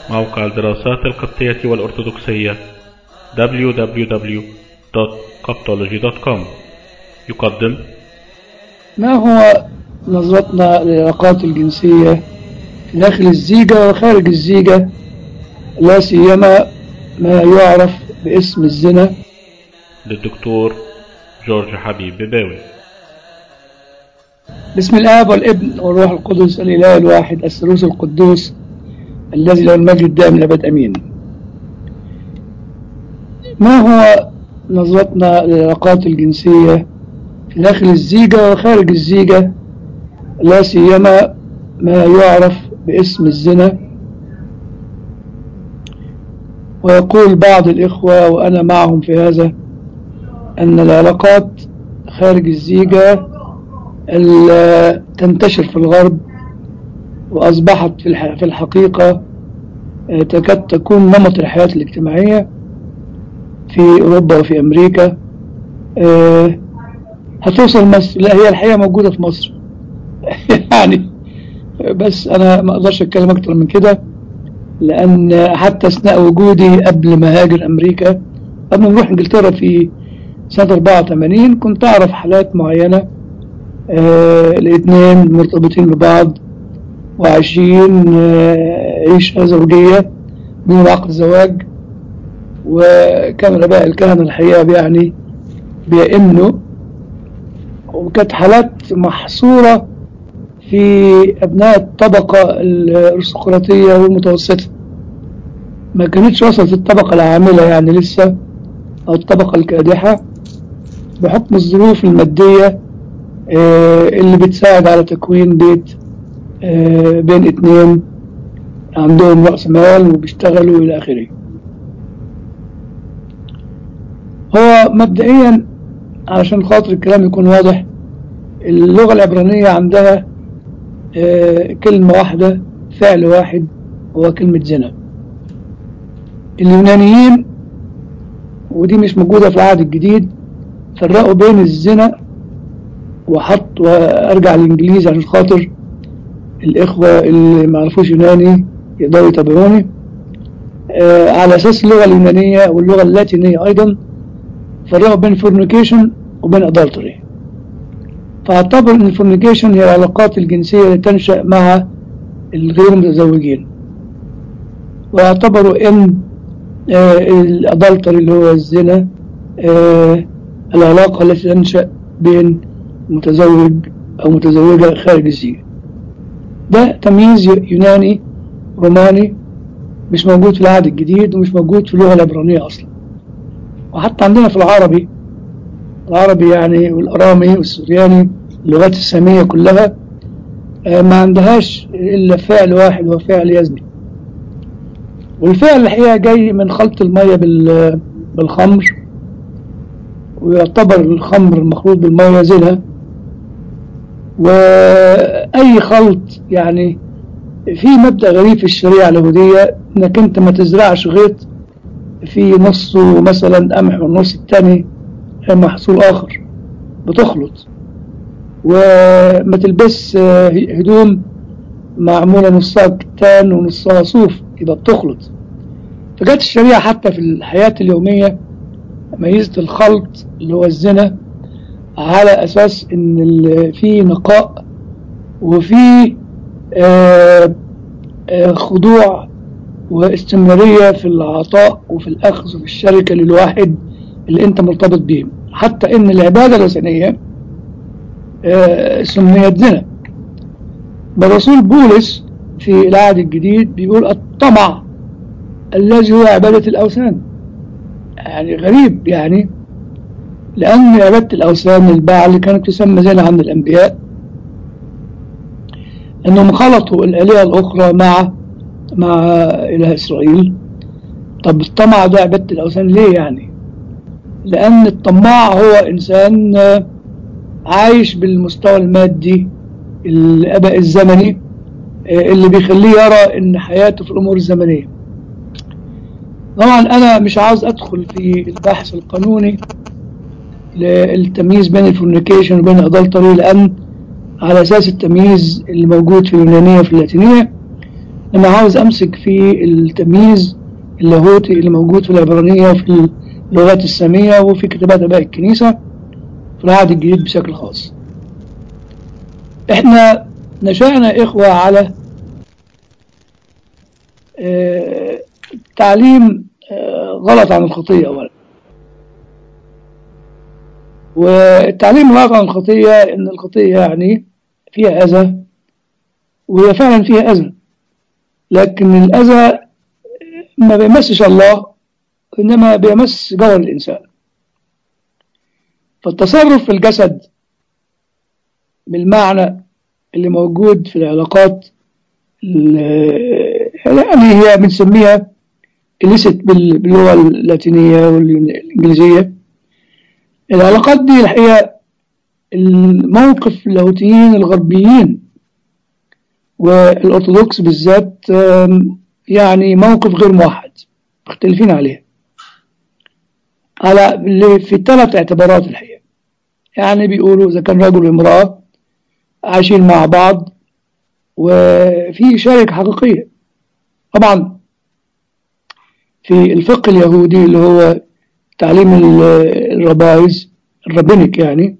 موقع الدراسات القبطية والأرثوذكسية www.coptology.com يقدم ما هو نظرتنا للعلاقات الجنسية داخل الزيجة وخارج الزيجة لا سيما ما يعرف باسم الزنا للدكتور جورج حبيب بباوي باسم الآب والابن والروح القدس الإله الواحد الثالوث القدوس الذي له المجد الدائم الأبد أمين ما هو نظرتنا للعلاقات الجنسية داخل الزيجة وخارج الزيجة لا سيما ما يعرف باسم الزنا ويقول بعض الإخوة وأنا معهم في هذا أن العلاقات خارج الزيجة ال- تنتشر في الغرب وأصبحت في الح- في الحقيقة آه، تكاد تكون نمط الحياة الاجتماعية في أوروبا وفي أمريكا آه، هتوصل مصر لا هي الحقيقة موجودة في مصر يعني بس أنا ما أقدرش أتكلم أكتر من كده لأن حتى أثناء وجودي قبل ما هاجر أمريكا قبل ما نروح إنجلترا في سنة 84 كنت أعرف حالات معينة آه، الاثنين مرتبطين ببعض وعايشين آه، عيشة زوجية بدون عقد زواج وكان الآباء الكهنة الحقيقة يعني بيأمنوا وكانت حالات محصورة في أبناء الطبقة الأرستقراطية والمتوسطة ما كانتش وصلت الطبقة العاملة يعني لسه أو الطبقة الكادحة بحكم الظروف المادية آه، اللي بتساعد على تكوين بيت آه، بين اتنين عندهم رأس مال وبيشتغلوا إلى آخره هو مبدئيا علشان خاطر الكلام يكون واضح اللغة العبرانية عندها آه، كلمة واحدة فعل واحد هو كلمة زنا اليونانيين ودي مش موجودة في العهد الجديد فرقوا بين الزنا وحط وارجع للانجليزي عشان خاطر الاخوة اللي ما يعرفوش يوناني يقدروا يتابعوني آه على اساس اللغة اليونانية واللغة اللاتينية ايضا فرقوا بين فورنيكيشن وبين ادالتري فاعتبر ان الفورنيكيشن هي العلاقات الجنسية اللي تنشأ مع الغير متزوجين واعتبروا ان آه الادالتري اللي هو الزنا آه العلاقة التي تنشأ بين متزوج أو متزوجة خارج الزيجة ده تمييز يوناني روماني مش موجود في العهد الجديد ومش موجود في اللغة العبرانية أصلا وحتى عندنا في العربي العربي يعني والأرامي والسورياني اللغات السامية كلها آه، ما عندهاش إلا فعل واحد هو فعل يزني والفعل الحقيقة جاي من خلط المية بال- بالخمر ويعتبر الخمر المخلوط بالمية زنا وأي خلط يعني في مبدأ غريب في الشريعة اليهودية إنك أنت ما تزرعش غيط في نصه مثلا قمح والنص التاني محصول آخر بتخلط وما تلبس آه، هدوم معمولة نصها كتان ونصها صوف يبقى بتخلط فجت الشريعة حتى في الحياة اليومية ميزت الخلط اللي هو الزنا على أساس إن ال- في نقاء وفي آه، آه، خضوع واستمرارية في العطاء وفي الأخذ وفي الشركة للواحد اللي أنت مرتبط بيه حتى إن العبادة الوثنية آه، سميت زنا بل رسول بولس في العهد الجديد بيقول الطمع الذي هو عبادة الأوثان يعني غريب يعني لأن عبادة الأوثان البعل كانت تسمى زنا عند الأنبياء أنهم خلطوا الآلهة الأخرى مع مع إله إسرائيل طب الطمع ده عبادة الأوثان ليه يعني لأن الطماع هو إنسان آه، عايش بالمستوى المادي الأباء الزمني آه، اللي بيخليه يرى إن حياته في الأمور الزمنية طبعا أنا مش عاوز أدخل في البحث القانوني للتمييز بين الفورنيكيشن وبين الادلتري لان على اساس التمييز اللي موجود في اليونانيه وفي اللاتينيه أنا عاوز أمسك في التمييز اللاهوتي اللي موجود في العبرانية وفي اللغات السامية وفي كتابات آباء الكنيسة في العهد الجديد بشكل خاص احنا نشأنا إخوة على آه، تعليم آه، غلط عن الخطية أولا والتعليم الغلط عن الخطية إن الخطية يعني فيها أذى وهي فعلا فيها أذى لكن الأذى ما بيمسش الله إنما بيمس جوهر الإنسان فالتصرف في الجسد بالمعنى اللي موجود في العلاقات ال- يعني هي بنسميها illicit بال- باللغة اللاتينية والإنجليزية العلاقات دي الحقيقة الموقف اللاهوتيين الغربيين والأرثوذكس بالذات آم، يعني موقف غير موحد مختلفين عليه على في ثلاث اعتبارات الحقيقة يعني بيقولوا إذا كان رجل وامرأة عايشين مع بعض وفي شركة حقيقية طبعا في الفقه اليهودي اللي هو تعليم ال- الربايز الرابينيك يعني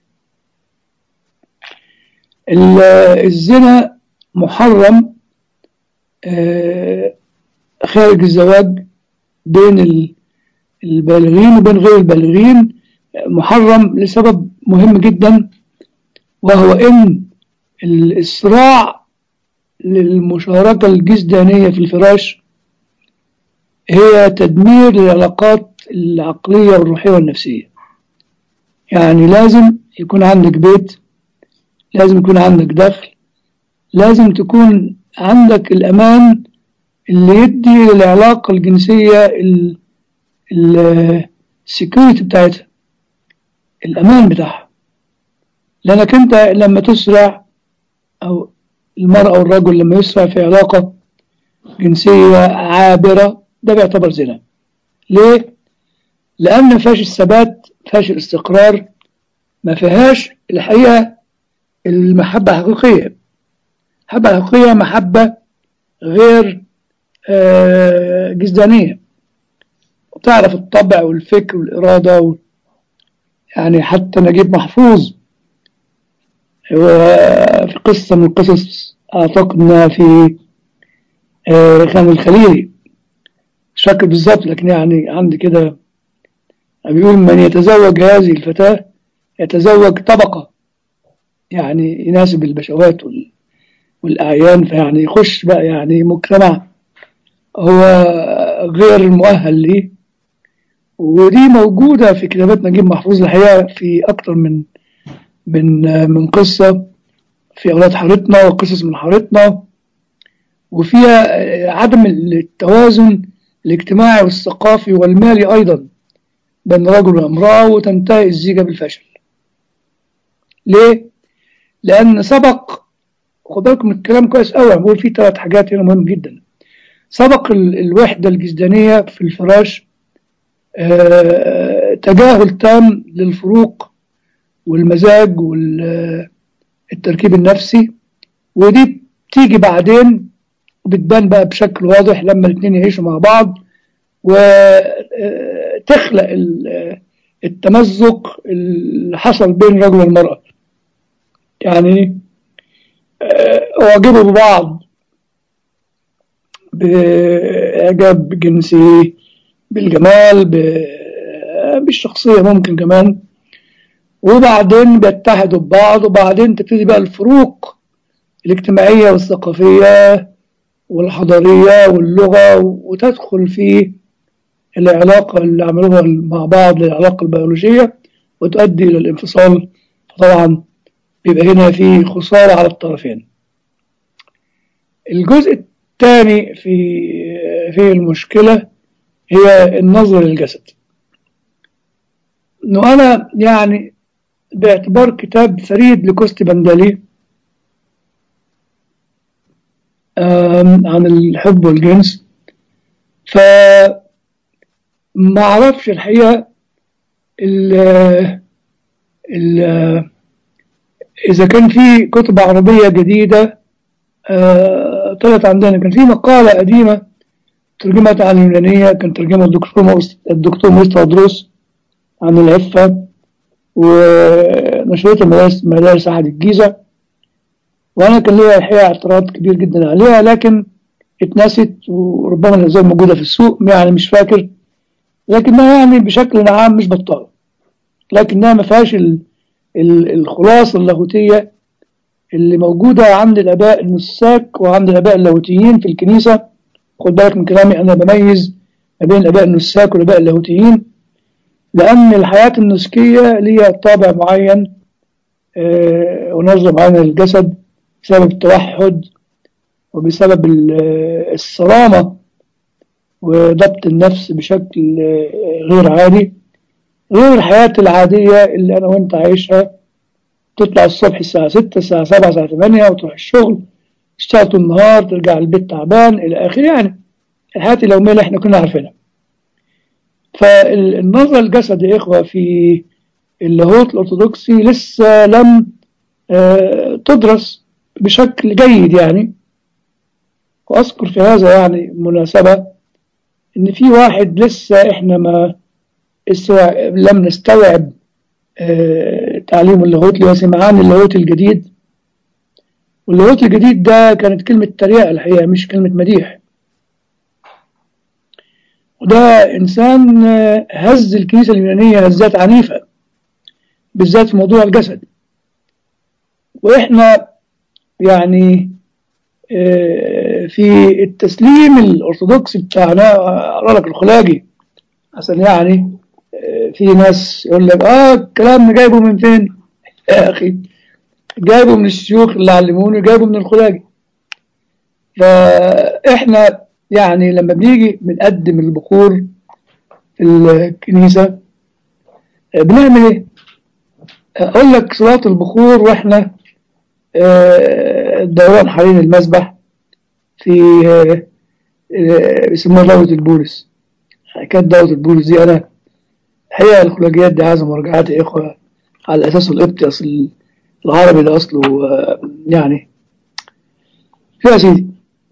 ال- الزنا محرم آه، خارج الزواج بين ال- البالغين وبين غير البالغين محرم لسبب مهم جدا وهو ان ال- الصراع للمشاركة الجسدانية في الفراش هي تدمير العلاقات العقلية والروحية والنفسية يعني لازم يكون عندك بيت لازم يكون عندك دخل لازم تكون عندك الأمان اللي يدي للعلاقة الجنسية السكيورتي بتاعتها الأمان بتاعها لأنك أنت لما تسرع أو المرأة أو الرجل لما يسرع في علاقة جنسية عابرة ده بيعتبر زنا ليه؟ لأن ما فيهاش الثبات ما فيهاش الاستقرار ما فيهاش الحقيقة المحبة الحقيقية المحبة الحقيقية محبة غير آه، جسدانية وتعرف الطبع والفكر والإرادة و... يعني حتى نجيب محفوظ هو في قصة من القصص أعتقد إنها في آه، خان الخليلي مش فاكر بالظبط لكن يعني عندي كده بيقول من يتزوج هذه الفتاة يتزوج طبقة يعني يناسب البشوات وال- والأعيان فيعني يخش بقى يعني مجتمع هو غير مؤهل ليه ودي موجودة في كتابات نجيب محفوظ الحقيقة في أكتر من من من قصة في أولاد حارتنا وقصص من حارتنا وفيها عدم التوازن الاجتماعي والثقافي والمالي أيضا بين رجل وامرأة وتنتهي الزيجة بالفشل ليه؟ لأن سبق خد بالكم من الكلام كويس قوي أنا بقول فيه ثلاث حاجات هنا مهم جدا سبق ال- الوحدة الجسدانية في الفراش آه، تجاهل تام للفروق والمزاج والتركيب النفسي ودي بتيجي بعدين بتبان بقى بشكل واضح لما الاثنين يعيشوا مع بعض وتخلق التمزق اللي حصل بين الرجل والمرأة يعني آه، أعجبوا ببعض بإعجاب جنسي بالجمال ب- بالشخصية ممكن كمان وبعدين بيتحدوا ببعض وبعدين تبتدي بقى الفروق الاجتماعية والثقافية والحضارية واللغة وتدخل في العلاقة اللي عملوها مع بعض العلاقة البيولوجية وتؤدي إلى الانفصال فطبعا بيبقى هنا في خسارة على الطرفين الجزء الثاني في في المشكلة هي النظر للجسد انه انا يعني باعتبار كتاب فريد لكوستي بندالي آم، عن الحب والجنس ف ما اعرفش الحقيقة ال ال اذا كان في كتب عربية جديدة آه، طلعت عندنا كان في مقالة قديمة ترجمت عن اليونانية كان ترجمها الدكتور مؤس- الدكتور مصطفى دروس عن العفة ونشرتها مدارس مدارس أحد الجيزة وأنا كان ليا الحقيقة اعتراض كبير جدا عليها لكن اتنست وربما لا زال موجودة في السوق يعني مش فاكر لكنها يعني بشكل عام مش بطالة لكنها ما فيهاش ال- ال- الخلاصة اللاهوتية اللي موجودة عند الآباء النساك وعند الآباء اللاهوتيين في الكنيسة خد بالك من كلامي أنا بميز ما بين الآباء النساك والآباء اللاهوتيين لأن الحياة النسكية ليها طابع معين آه، ونظرة معينة للجسد بسبب التوحد وبسبب ال- آه، الصرامة وضبط النفس بشكل آه، غير عادي غير الحياة العادية اللي أنا وأنت عايشها تطلع الصبح الساعة 6 الساعة 7 الساعة 8 وتروح الشغل تشتغل طول النهار ترجع البيت تعبان إلى آخره يعني الحياة اليومية اللي احنا كنا عارفينها فالنظرة الجسد يا إخوة في اللاهوت الأرثوذكسي لسه لم آه، تدرس بشكل جيد يعني وأذكر في هذا يعني مناسبة إن في واحد لسه إحنا ما استوع- لم نستوعب آه، تعليم اللاهوت اللي هو سمعان اللاهوت الجديد واللاهوت الجديد ده كانت كلمة تريقة الحقيقة مش كلمة مديح وده إنسان آه، هز الكنيسة اليونانية هزات عنيفة بالذات في موضوع الجسد وإحنا يعني آه، في التسليم الأرثوذكسي بتاعنا أقرأ لك الخلاجي عشان يعني آه، في ناس يقول لك آه الكلام ده جايبه من فين؟ يا أخي جايبه من الشيوخ اللي علموني جايبه من الخلاجي فإحنا يعني لما بنيجي بنقدم البخور في الكنيسة آه، بنعمل إيه؟ أقول لك صلاة البخور وإحنا آه، الدوران حوالين المسبح في آه، آه، بيسموها دورة البولس حكاية دورة البولس دي أنا الحقيقة الخلاجيات دي عايزة مراجعات يا إخوة على الأساس القبطي أصل العربي ده أصله آه، يعني يا سيدي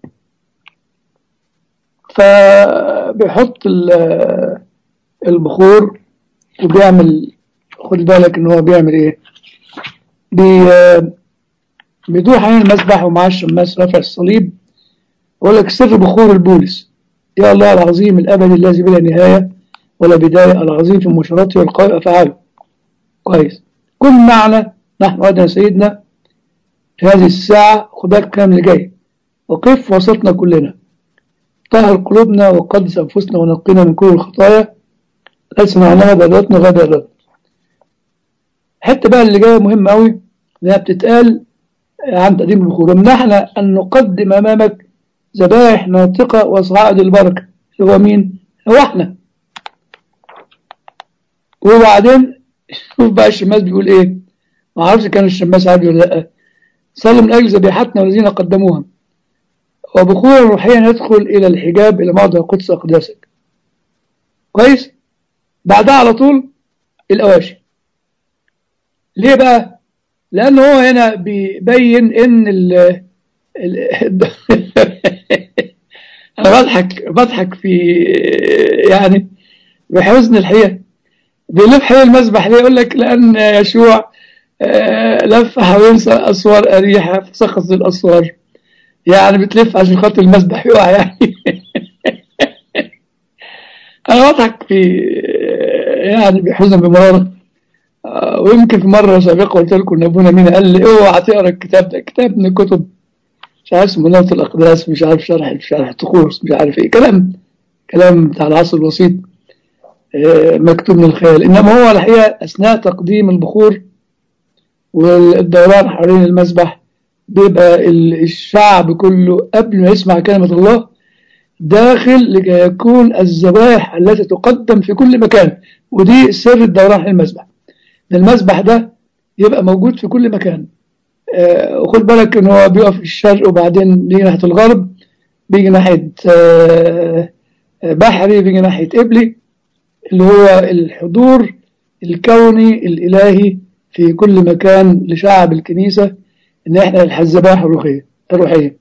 فبيحط ال- البخور وبيعمل خد بالك إن هو بيعمل إيه بي بيدور حوالين المسبح ومعاه الشماس رافع الصليب يقول لك سر بخور البولس يا الله العظيم الأبدي الذي بلا نهاية ولا بداية العظيم في مشارته والقائل أفعاله كويس كل معنى نحن أدنى سيدنا في هذه الساعة خد بالك الكلام اللي جاي وقف وسطنا كلنا طهر قلوبنا وقدس أنفسنا ونقينا من كل الخطايا لا سمعناها بأدواتنا غدا أدواتنا الحتة بقى اللي جاية مهمة أوي لأنها بتتقال عن تقديم البخور ومنحنا أن نقدم أمامك ذبائح ناطقة وصعائد البركة هو مين؟ هو احنا وبعدين شوف بقى الشماس بيقول ايه ما اعرفش كان الشماس عادي ولا لا صلوا من اجل ذبيحتنا والذين قدموها وبخورا روحيا يدخل الى الحجاب الى موضع قدس اقداسك كويس بعدها على طول الاواشي ليه بقى لان هو هنا بيبين ان ال ال انا بضحك بضحك في يعني بحزن الحقيقه بيلف حوالين المسبح ليه يقول لك لان يشوع آه، لف حوالين اسوار اريحه فسقط الاسوار يعني بتلف عشان خاطر المسبح يقع يعني انا بضحك في يعني بحزن بمراره آه، ويمكن في مره سابقه قلت لكم ان ابونا مين قال لي اوعى تقرا الكتاب ده كتاب من الكتب مش عارف اسمه نوت الاقداس مش عارف شرح شرح طقوس مش عارف ايه كلام كلام بتاع العصر الوسيط آه، مكتوب من الخيال انما هو الحقيقه اثناء تقديم البخور والدوران حوالين المسبح بيبقى ال- الشعب كله قبل ما يسمع كلمه الله داخل لكي يكون الذبائح التي تقدم في كل مكان ودي سر الدوران حوالين المسبح ان المسبح ده يبقى موجود في كل مكان آه، وخد بالك ان هو بيقف في الشرق وبعدين بيجي ناحيه الغرب بيجي ناحيه آه، آه، بحري بيجي ناحيه قبلي اللي هو الحضور الكوني الالهي في كل مكان لشعب الكنيسه ان احنا نلحق الذبائح الروحيه الروحيه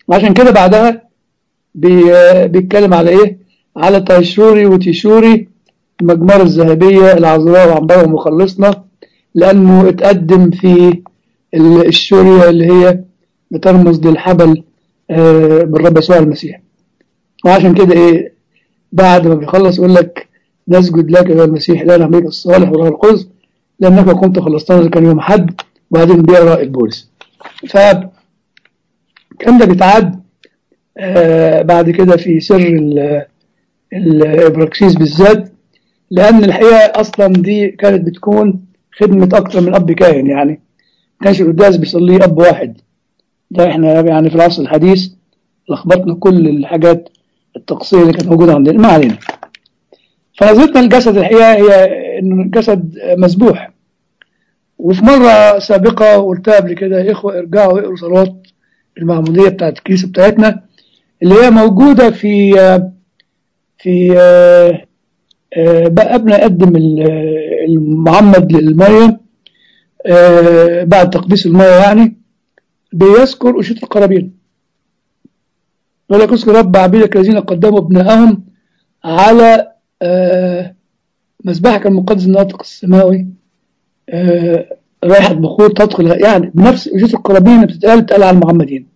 وعشان كده بعدها بي- بيتكلم على ايه على تيشوري وتيشوري المجمرة الذهبية العذراء وعنبرة ومخلصنا لأنه اتقدم في ال- الشورية اللي هي بترمز للحبل آه، بالرب يسوع المسيح وعشان كده ايه بعد ما بيخلص يقول لك نسجد لك يا المسيح لا نعملك الصالح والروح القدس لأنك كنت خلصتنا ده كان يوم حد وبعدين بيقرأ البولس ف كان ده بيتعاد آه، بعد كده في سر ال- الابراكسيس بالذات لان الحقيقه اصلا دي كانت بتكون خدمه اكتر من اب كاهن يعني ما كانش القداس بيصليه اب واحد ده احنا يعني في العصر الحديث لخبطنا كل الحاجات الطقسيه اللي كانت موجوده عندنا ما علينا فنظرتنا الجسد الحقيقه هي انه الجسد مذبوح وفي مره سابقه قلتها قبل كده يا اخوه ارجعوا اقروا صلوات المعموديه بتاعت الكنيسه بتاعتنا اللي هي موجوده في في آه، آه، بقى قبل ما يقدم ال- المعمد للميه آه، بعد تقديس الميه يعني بيذكر أشية القرابين يقول لك اذكر رب عبيدك الذين قدموا ابنائهم على آه، مذبحك المقدس الناطق السماوي آه، رائحة بخور تدخل يعني بنفس أشية القرابين اللي بتتقال بتتقال على المعمدين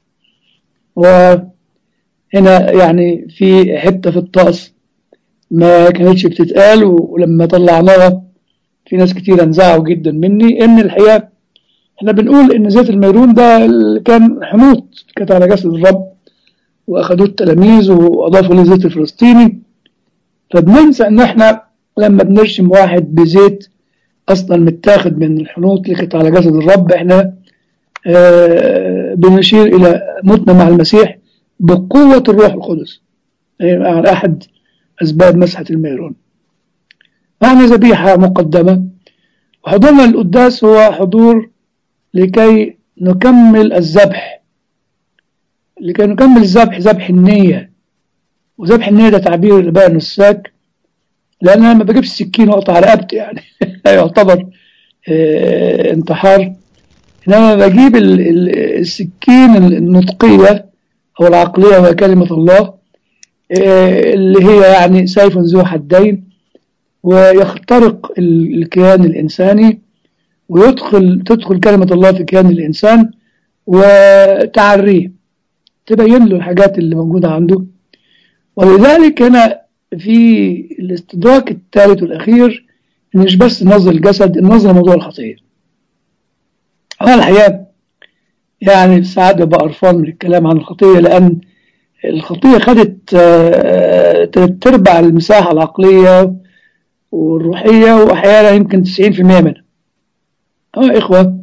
وهنا يعني في حتة في الطقس ما كانتش بتتقال ولما طلعناها في ناس كتير انزعوا جدا مني ان الحقيقة احنا بنقول ان زيت الميرون ده اللي كان حنوط كانت على جسد الرب واخدوه التلاميذ واضافوا له زيت الفلسطيني فبننسى ان احنا لما بنرشم واحد بزيت اصلا متاخد من الحنوط اللي كانت على جسد الرب احنا آه بنشير الى موتنا مع المسيح بقوة الروح القدس يعني على احد اسباب مسحة الميرون معنى ذبيحة مقدمة وحضورنا للقداس هو حضور لكي نكمل الذبح لكي نكمل الذبح ذبح النية وذبح النية ده تعبير الآباء النساك لأن أنا ما بجيبش السكين وأقطع رقبتي يعني لا يعتبر آه، انتحار إنما بجيب ال- ال- السكين النطقية أو العقلية وهي كلمة الله آه، اللي هي يعني سيف ذو حدين ويخترق ال- الكيان الإنساني ويدخل تدخل كلمة الله في كيان الإنسان وتعريه تبين له الحاجات اللي موجودة عنده ولذلك هنا في الاستدراك الثالث والأخير إن مش بس نظر الجسد النظر لموضوع الخطية أنا الحقيقة يعني ساعات ببقى قرفان من الكلام عن الخطية لأن الخطية خدت آه، تلات أرباع المساحة العقلية والروحية وأحيانا يمكن 90% منها اه إخوة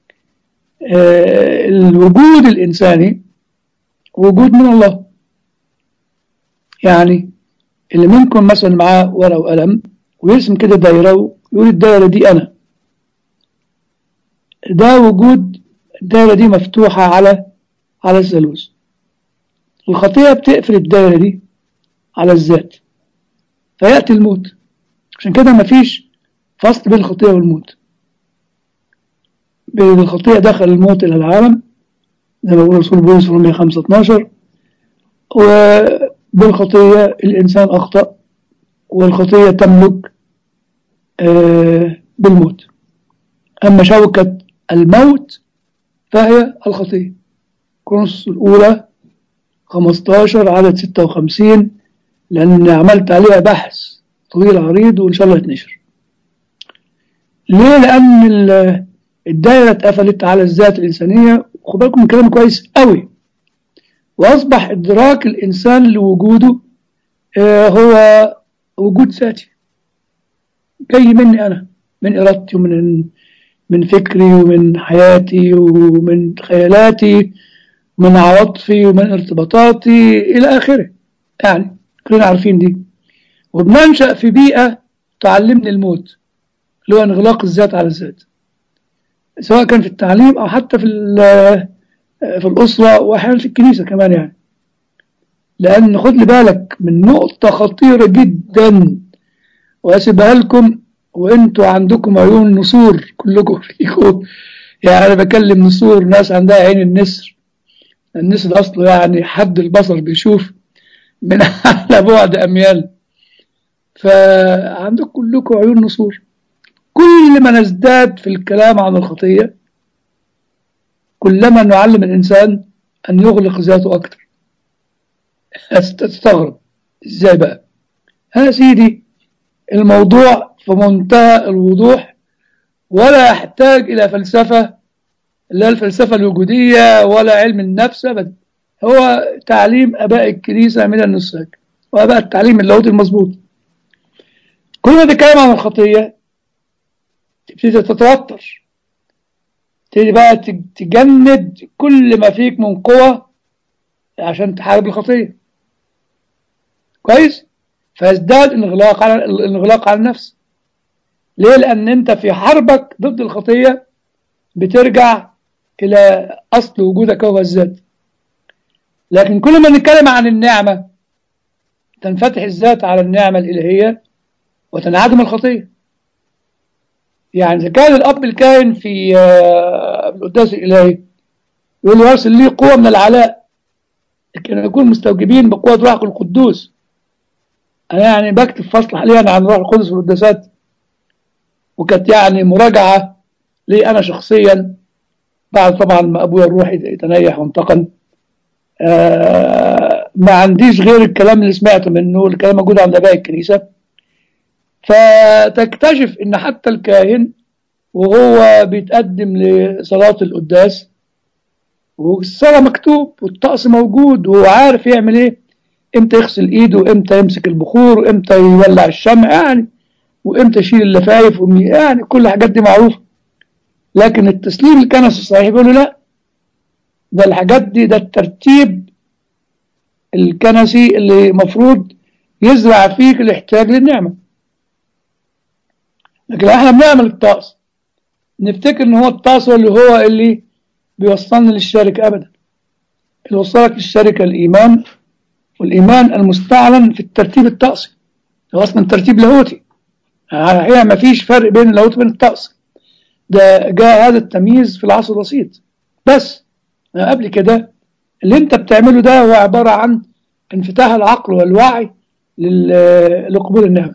آه، الوجود الإنساني وجود من الله يعني اللي منكم مثلا معاه ورقة وقلم ويرسم كده دايرة ويقول الدايرة دي أنا ده وجود الدايرة دي مفتوحة على على الثالوث الخطيئة بتقفل الدايرة دي على الذات فيأتي الموت عشان كده مفيش فصل بين الخطيئة والموت بين الخطيئة دخل الموت إلى العالم زي ما بيقول رسول بولس في رومية 5 12 وبالخطية الإنسان أخطأ والخطية تملك آه، بالموت أما شوكة الموت فهي الخطية كورنثوس الأولى 15 عدد 56 لأن عملت عليها بحث طويل عريض وإن شاء الله يتنشر ليه؟ لأن ال- الدائرة اتقفلت على الذات الإنسانية خد بالكم من كلام كويس قوي وأصبح إدراك الإنسان لوجوده آه، هو وجود ذاتي جاي مني أنا من إرادتي ومن من فكري ومن حياتي ومن خيالاتي من عواطفي ومن ارتباطاتي إلى آخره يعني كلنا عارفين دي وبننشأ في بيئة تعلمني الموت اللي هو انغلاق الذات على الذات سواء كان في التعليم أو حتى في ال- في الأسرة وأحيانا في الكنيسة كمان يعني لأن خد لي بالك من نقطة خطيرة جدا وأسيبها لكم وأنتوا عندكم عيون نسور كلكم فيكم يعني أنا بكلم نسور ناس عندها عين النسر النسر أصله يعني حد البصر بيشوف من على بعد أميال فعندكم كلكم عيون نصور كل ما نزداد في الكلام عن الخطية كلما نعلم الإنسان أن يغلق ذاته أكتر تستغرب إزاي بقى ها سيدي الموضوع في منتهى الوضوح ولا يحتاج إلى فلسفة لا الفلسفة الوجودية ولا علم النفس أبدا هو تعليم أباء الكنيسة من النساك وأباء التعليم اللاهوتي المظبوط كل ما تتكلم عن الخطية تبتدي تتوتر تبتدي بقى تجند كل ما فيك من قوة عشان تحارب الخطية كويس فيزداد انغلاق على الانغلاق على النفس ليه لأن أنت في حربك ضد الخطية بترجع إلى أصل وجودك هو الذات لكن كل ما نتكلم عن النعمة تنفتح الذات على النعمة الإلهية وتنعدم الخطية يعني إذا كان الأب الكائن في القداس الإلهي يقول له أرسل لي قوة من العلاء لكن نكون مستوجبين بقوة روحك القدوس أنا يعني بكتب فصل حاليا عن روح القدس في القداسات وكانت يعني مراجعة لي أنا شخصيا بعد طبعا ما أبويا الروحي يتنيح وانتقل آه ما عنديش غير الكلام اللي سمعته منه الكلام موجود عند اباء الكنيسه فتكتشف ان حتى الكاهن وهو بيتقدم لصلاه القداس والصلاه مكتوب والطقس موجود وهو عارف يعمل ايه امتى يغسل ايده وامتى يمسك البخور وامتى يولع الشمع يعني وامتى يشيل اللفايف يعني كل الحاجات دي معروفه لكن التسليم الكنسي الصحيح بيقول له لا ده الحاجات دي ده الترتيب الكنسي اللي مفروض يزرع فيك الاحتياج للنعمة لكن احنا بنعمل الطقس نفتكر ان هو الطقس اللي هو اللي بيوصلنا للشركة ابدا اللي وصلك للشركة الايمان والايمان المستعلن في الترتيب الطقسي هو اصلا ترتيب لاهوتي يعني ما فيش فرق بين اللاهوت وبين الطقس ده جاء هذا التمييز في العصر الوسيط بس قبل كده اللي انت بتعمله ده هو عبارة عن انفتاح العقل والوعي لقبول النعمة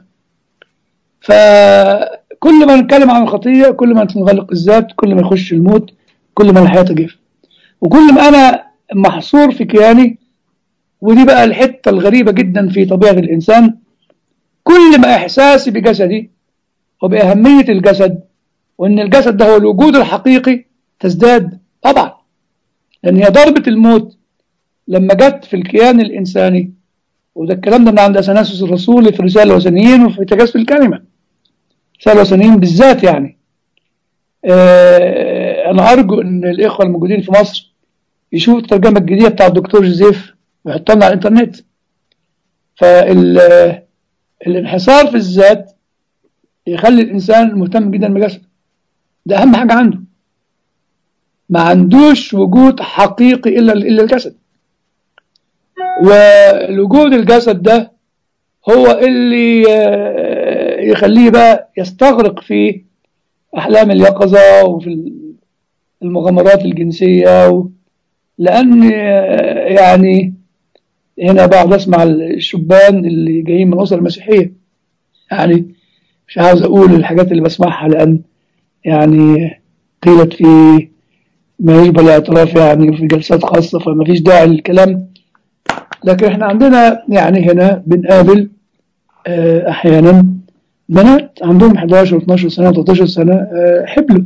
فكل ما نتكلم عن الخطية كل ما نغلق الذات كل ما يخش الموت كل ما الحياة تجف وكل ما أنا محصور في كياني ودي بقى الحتة الغريبة جدا في طبيعة الإنسان كل ما إحساسي بجسدي وبأهمية الجسد وإن الجسد ده هو الوجود الحقيقي تزداد طبعا لأن هي ضربة الموت لما جت في الكيان الإنساني وده الكلام ده من عند أثناسوس الرسول في رسالة الوثنيين وفي تجسد الكلمة رسالة الوثنيين بالذات يعني آه أنا أرجو أن الإخوة الموجودين في مصر يشوفوا الترجمة الجديدة بتاع الدكتور جوزيف ويحطها لنا على الإنترنت فالانحصار في الذات يخلي الإنسان مهتم جدا بجسده ده أهم حاجة عنده ما عندوش وجود حقيقي إلا إلا الجسد والوجود الجسد ده هو اللي يخليه بقى يستغرق في أحلام اليقظة وفي المغامرات الجنسية و... لأن يعني هنا بقعد أسمع الشبان اللي جايين من أسر مسيحية يعني مش عاوز أقول الحاجات اللي بسمعها لأن يعني قيلت في ما يشبه الاعتراف يعني في جلسات خاصة فما فيش داعي للكلام لكن احنا عندنا يعني هنا بنقابل اه احيانا بنات عندهم 11 12 سنة 13 سنة اه حبلوا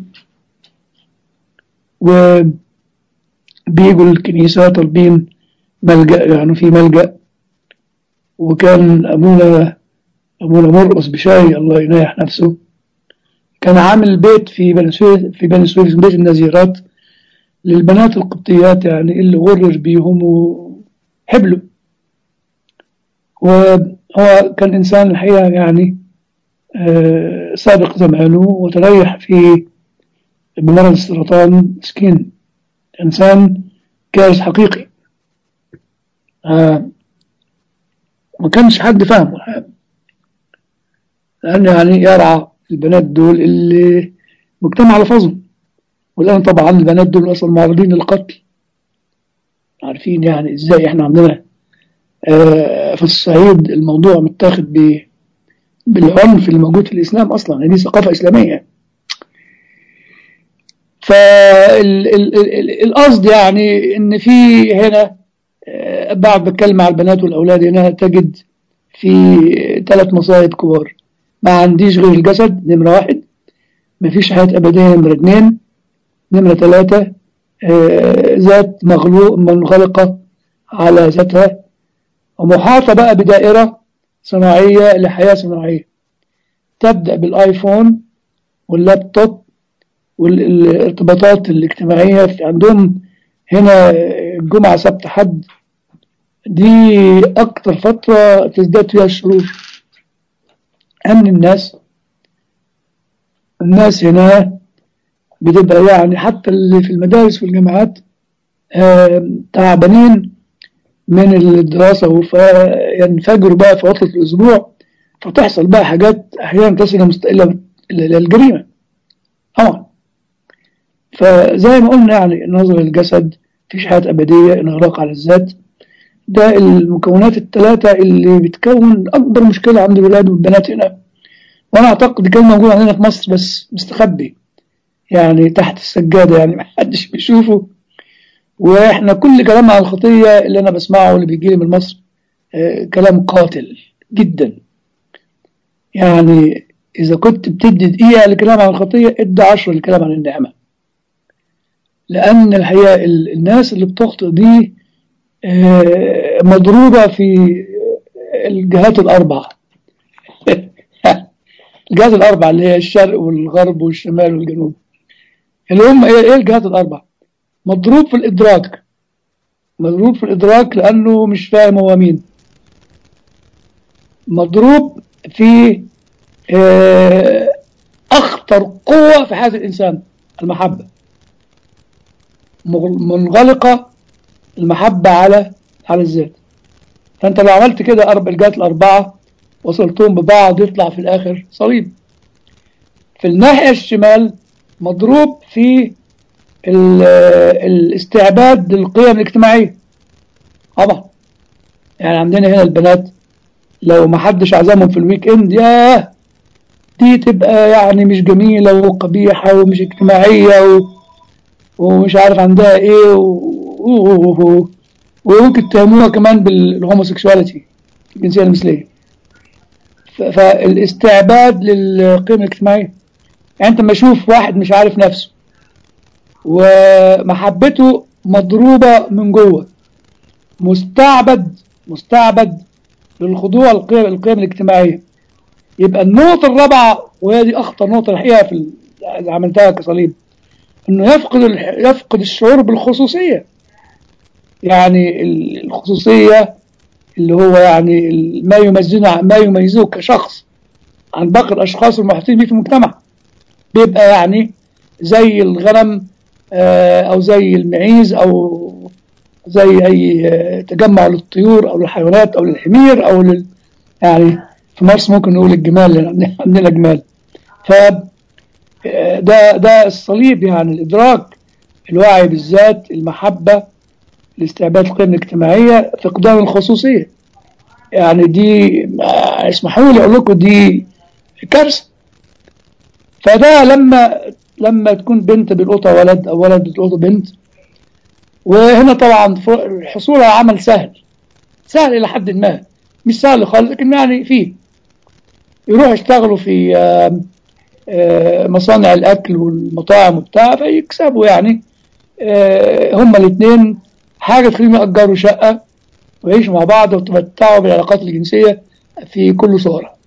وبيجوا الكنيسة طالبين ملجأ يعني في ملجأ وكان أبونا أبونا مرقص بشاي الله ينايح نفسه كان عامل بيت في بني سويف في بني سويف بيت النزيرات للبنات القبطيات يعني اللي غرر بيهم وحبلوا وهو كان إنسان الحقيقة يعني سابق زمانه وتريح في بمرض السرطان مسكين إنسان كارث حقيقي ما كانش حد فاهمه لأنه يعني يرعى البنات دول اللي مجتمع لفظهم والآن طبعا البنات دول أصلا معرضين للقتل عارفين يعني ازاي احنا عندنا آه، في الصعيد الموضوع متاخد ب- بالعنف اللي موجود في الاسلام اصلا دي ثقافه اسلاميه فالقصد يعني ان في هنا آه، بعد بتكلم مع البنات والاولاد هنا تجد في ثلاث مصايب كبار ما عنديش غير الجسد نمره واحد ما فيش حياه ابديه نمره اثنين نمره ثلاثه آه، ذات مغلوق منغلقه على ذاتها ومحاطه بقى بدائره صناعيه لحياه صناعيه تبدا بالايفون واللابتوب والارتباطات الاجتماعية في عندهم هنا الجمعة سبت حد دي أكتر فترة تزداد فيها الشرور أمن الناس الناس هنا بتبقى يعني حتى اللي في المدارس والجامعات آه، تعبانين من الدراسة فينفجروا بقى في عطلة الأسبوع فتحصل بقى حاجات أحيانا تصل إلى مست- إلى إلى الجريمة طبعا فزي ما قلنا يعني نظر الجسد مفيش حياة أبدية انغلاق على الذات ده المكونات الثلاثة اللي بتكون أكبر مشكلة عند الولاد والبنات هنا وأنا أعتقد دي كان موجود عندنا في مصر بس مستخبي يعني تحت السجادة يعني محدش بيشوفه وإحنا كل كلام عن الخطية اللي أنا بسمعه اللي بيجي لي من مصر آه، كلام قاتل جدا يعني إذا كنت بتدي دقيقة لكلام عن الخطية ادي عشرة لكلام عن النعمة لأن الحقيقة ال- الناس اللي بتخطئ دي آه، مضروبة في الجهات الأربعة الجهات الأربعة اللي هي الشرق والغرب والشمال والجنوب اللي هم إيه إيه الجهات الأربعة مضروب في الإدراك مضروب في الإدراك لأنه مش فاهم هو مين مضروب في آه، أخطر قوة في حياة الإنسان المحبة مغ- منغلقة المحبة على على الذات فأنت لو عملت كده أربع الجهات الأربعة وصلتهم ببعض يطلع في الآخر صليب في الناحية الشمال مضروب في ال- الاستعباد للقيم الاجتماعية طبعا يعني عندنا هنا البنات لو ما حدش عزمهم في الويك اند ياه دي تبقى يعني مش جميلة وقبيحة ومش اجتماعية و... ومش عارف عندها ايه و... و... و... وممكن تهموها كمان بالهوموسيكشواليتي الجنسية المثلية ف... فالاستعباد للقيم الاجتماعية يعني انت لما اشوف واحد مش عارف نفسه ومحبته مضروبة من جوه مستعبد مستعبد للخضوع للقيم القيم الاجتماعية يبقى النقطة الرابعة وهي دي أخطر نقطة الحقيقة في ال- اللي عملتها كصليب إنه يفقد الح- يفقد الشعور بالخصوصية يعني ال- الخصوصية اللي هو يعني ال- ما يميزه ما يميزه كشخص عن باقي الأشخاص المحيطين به في المجتمع بيبقى يعني زي الغنم آه، أو زي المعيز أو زي أي آه، تجمع للطيور أو للحيوانات أو للحمير أو لل يعني في مصر ممكن نقول الجمال لأن عندنا جمال ف آه، ده ده الصليب يعني الإدراك الوعي بالذات المحبة الاستعباد القيم الاجتماعية فقدان الخصوصية يعني دي آه، اسمحوا لي أقول لكم دي كارثة فده لما لما تكون بنت بالقطة ولد أو ولد بالقطة بنت وهنا طبعا ف- الحصول على عمل سهل سهل إلى حد ما مش سهل خالص لكن يعني فيه يروحوا يشتغلوا في آه، آه، مصانع الأكل والمطاعم وبتاع فيكسبوا يعني آه، هما الاثنين حاجة تخليهم يأجروا شقة ويعيشوا مع بعض ويتمتعوا بالعلاقات الجنسية في كل صورة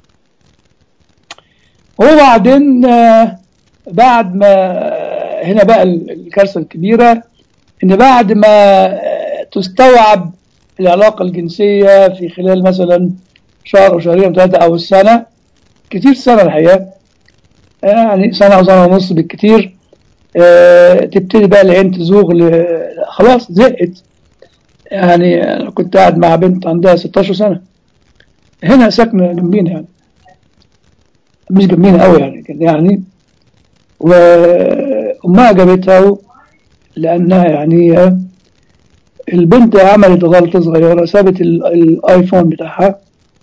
وبعدين آه، بعد ما هنا بقى الكارثة الكبيرة إن بعد ما آه، تستوعب العلاقة الجنسية في خلال مثلا شهر أو شهرين أو ثلاثة أو السنة كتير سنة الحقيقة يعني سنة أو سنة ونص بالكتير آه، تبتدي بقى العين تزوغ ل- خلاص زهقت يعني أنا كنت قاعد مع بنت عندها 16 سنة هنا ساكنة جنبينا يعني مش جنبينا قوي يعني كان يعني وأمها جابتها لأنها يعني البنت عملت غلطة صغيرة سابت ال- الايفون بتاعها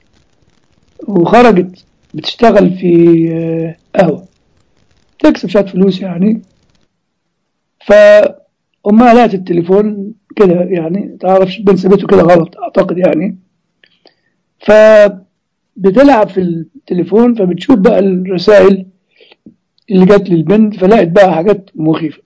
وخرجت بتشتغل في آه، قهوة تكسب شوية فلوس يعني فأمها لقت التليفون كده يعني تعرفش البنت سابته كده غلط أعتقد يعني فبتلعب في التليفون فبتشوف بقى الرسائل اللي جت للبنت فلقت بقى حاجات مخيفة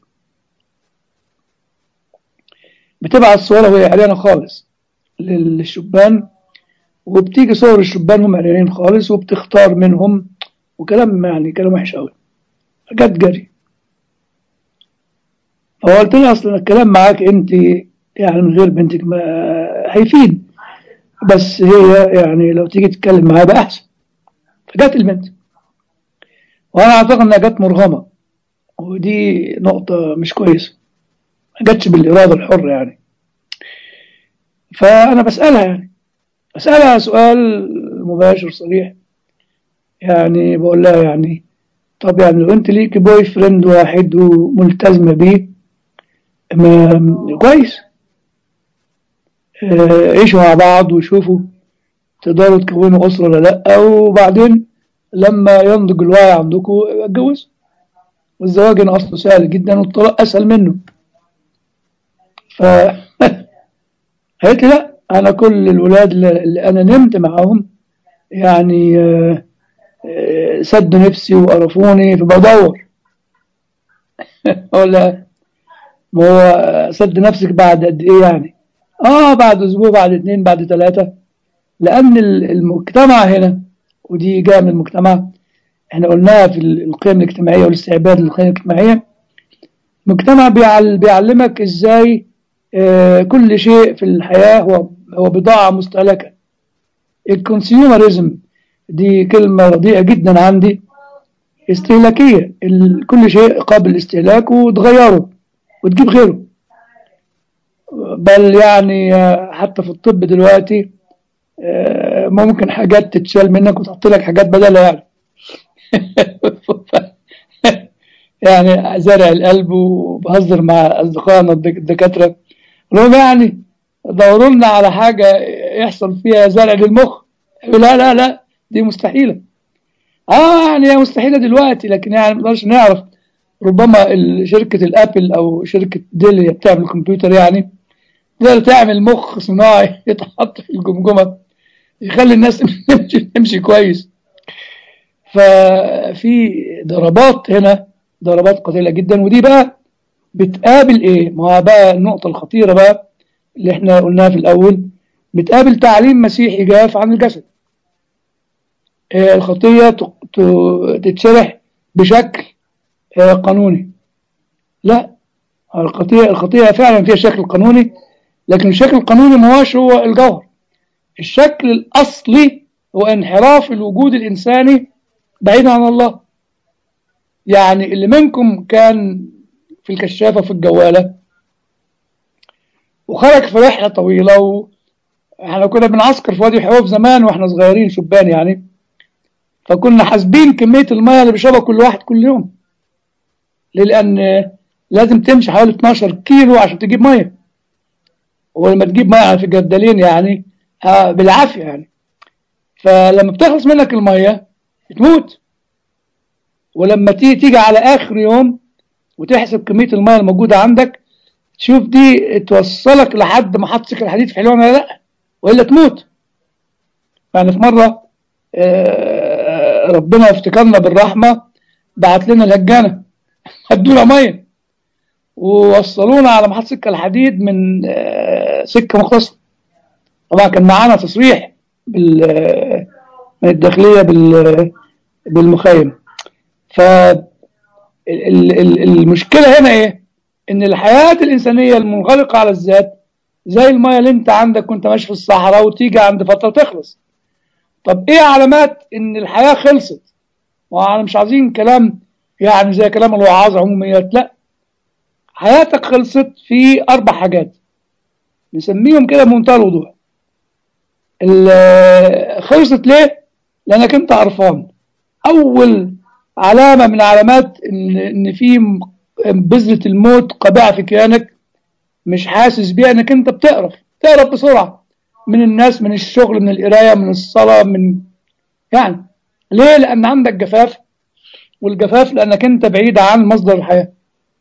بتبعت صورة وهي عريانة خالص للشبان وبتيجي صور الشبان هم عريانين خالص وبتختار منهم وكلام يعني كلام وحش قوي جت جري فقلت لها اصلا الكلام معاك انت يعني من غير بنتك ما هيفيد بس هي يعني لو تيجي تتكلم معاها بقى احسن فجت البنت وانا اعتقد انها جت مرغمه ودي نقطه مش كويسه ما جاتش بالاراده الحره يعني فانا بسالها يعني بسالها سؤال مباشر صريح يعني بقول لها يعني طب يعني لو انت ليكي بوي فريند واحد وملتزمه بيه ما كويس آه، عيشوا مع بعض وشوفوا تقدروا تكونوا أسرة ولا لأ وبعدين لما ينضج الوعي عندكم اتجوزوا والزواج هنا أصله سهل جدا والطلاق أسهل منه ف قالت لي لا أنا كل الولاد اللي اللي أنا نمت معاهم يعني آه، آه، سدوا نفسي وقرفوني فبدور أقول لها ما هو سد نفسك بعد قد إيه يعني؟ آه بعد أسبوع بعد اتنين بعد ثلاثة لأن ال- المجتمع هنا ودي جاية من المجتمع احنا قلناها في ال- القيم الاجتماعية والاستعباد للقيم الاجتماعية مجتمع بيعل بيعلمك ازاي آه، كل شيء في الحياة هو هو بضاعة مستهلكة الكونسيومرزم دي كلمة رديئة جدا عندي استهلاكية ال- كل شيء قابل للاستهلاك وتغيره وتجيب غيره بل يعني آه، حتى في الطب دلوقتي آه، ممكن حاجات تتشال منك وتحط لك حاجات بدلها يعني يعني زرع القلب وبهزر مع اصدقائنا الدك- الدكاتره لهم يعني دوروا لنا على حاجه يحصل فيها زرع للمخ يقول لا لا لا دي مستحيله اه يعني هي مستحيله دلوقتي لكن يعني ما نقدرش نعرف ربما ال- شركه الابل او شركه ديل اللي بتعمل الكمبيوتر يعني تقدر تعمل مخ صناعي يتحط في الجمجمه يخلي الناس تمشي تمشي كويس ففي ضربات هنا ضربات قاتلة جدا ودي بقى بتقابل ايه ما هو بقى النقطة الخطيرة بقى اللي احنا قلناها في الأول بتقابل تعليم مسيحي جاف عن الجسد آه، الخطية ت- ت- تتشرح بشكل آه، قانوني لا الخطية الخطية فعلا فيها شكل قانوني لكن الشكل القانوني ما هوش هو الجوهر الشكل الأصلي هو انحراف الوجود الإنساني بعيدا عن الله يعني اللي منكم كان في الكشافة في الجوالة وخرج في رحلة طويلة و... احنا كنا بنعسكر في وادي حبوب زمان واحنا صغيرين شبان يعني فكنا حاسبين كمية المية اللي بيشربها كل واحد كل يوم ليه؟ لأن لازم تمشي حوالي 12 كيلو عشان تجيب مية ولما تجيب مية في جدالين يعني آه بالعافية يعني فلما بتخلص منك المية بتموت ولما تيجي تيجي على آخر يوم وتحسب كمية المية الموجودة عندك تشوف دي توصلك لحد محطة سكة الحديد في حلوان ولا لا وإلا تموت يعني في مرة آه، ربنا افتكرنا بالرحمة بعت لنا الهجانة هدونا مية ووصلونا على محطة سكة الحديد من آه، سكة مختصرة طبعا كان معانا تصريح بال آه، من الداخلية بال بالمخيم ف ال- ال- المشكلة هنا ايه ان الحياة الانسانية المنغلقة على الذات زي المية اللي انت عندك كنت ماشي في الصحراء وتيجي عند فترة تخلص طب ايه علامات ان الحياة خلصت وانا مش عايزين كلام يعني زي كلام الوعاظ عموميات لا حياتك خلصت في اربع حاجات نسميهم كده بمنتهى الوضوح ال- خلصت ليه لانك انت قرفان اول علامة من علامات ان ان في بذرة الموت قابعة في كيانك مش حاسس بيها انك انت بتقرف تقرف بسرعة من الناس من الشغل من القراية من الصلاة من يعني ليه لان عندك جفاف والجفاف لانك انت بعيد عن مصدر الحياة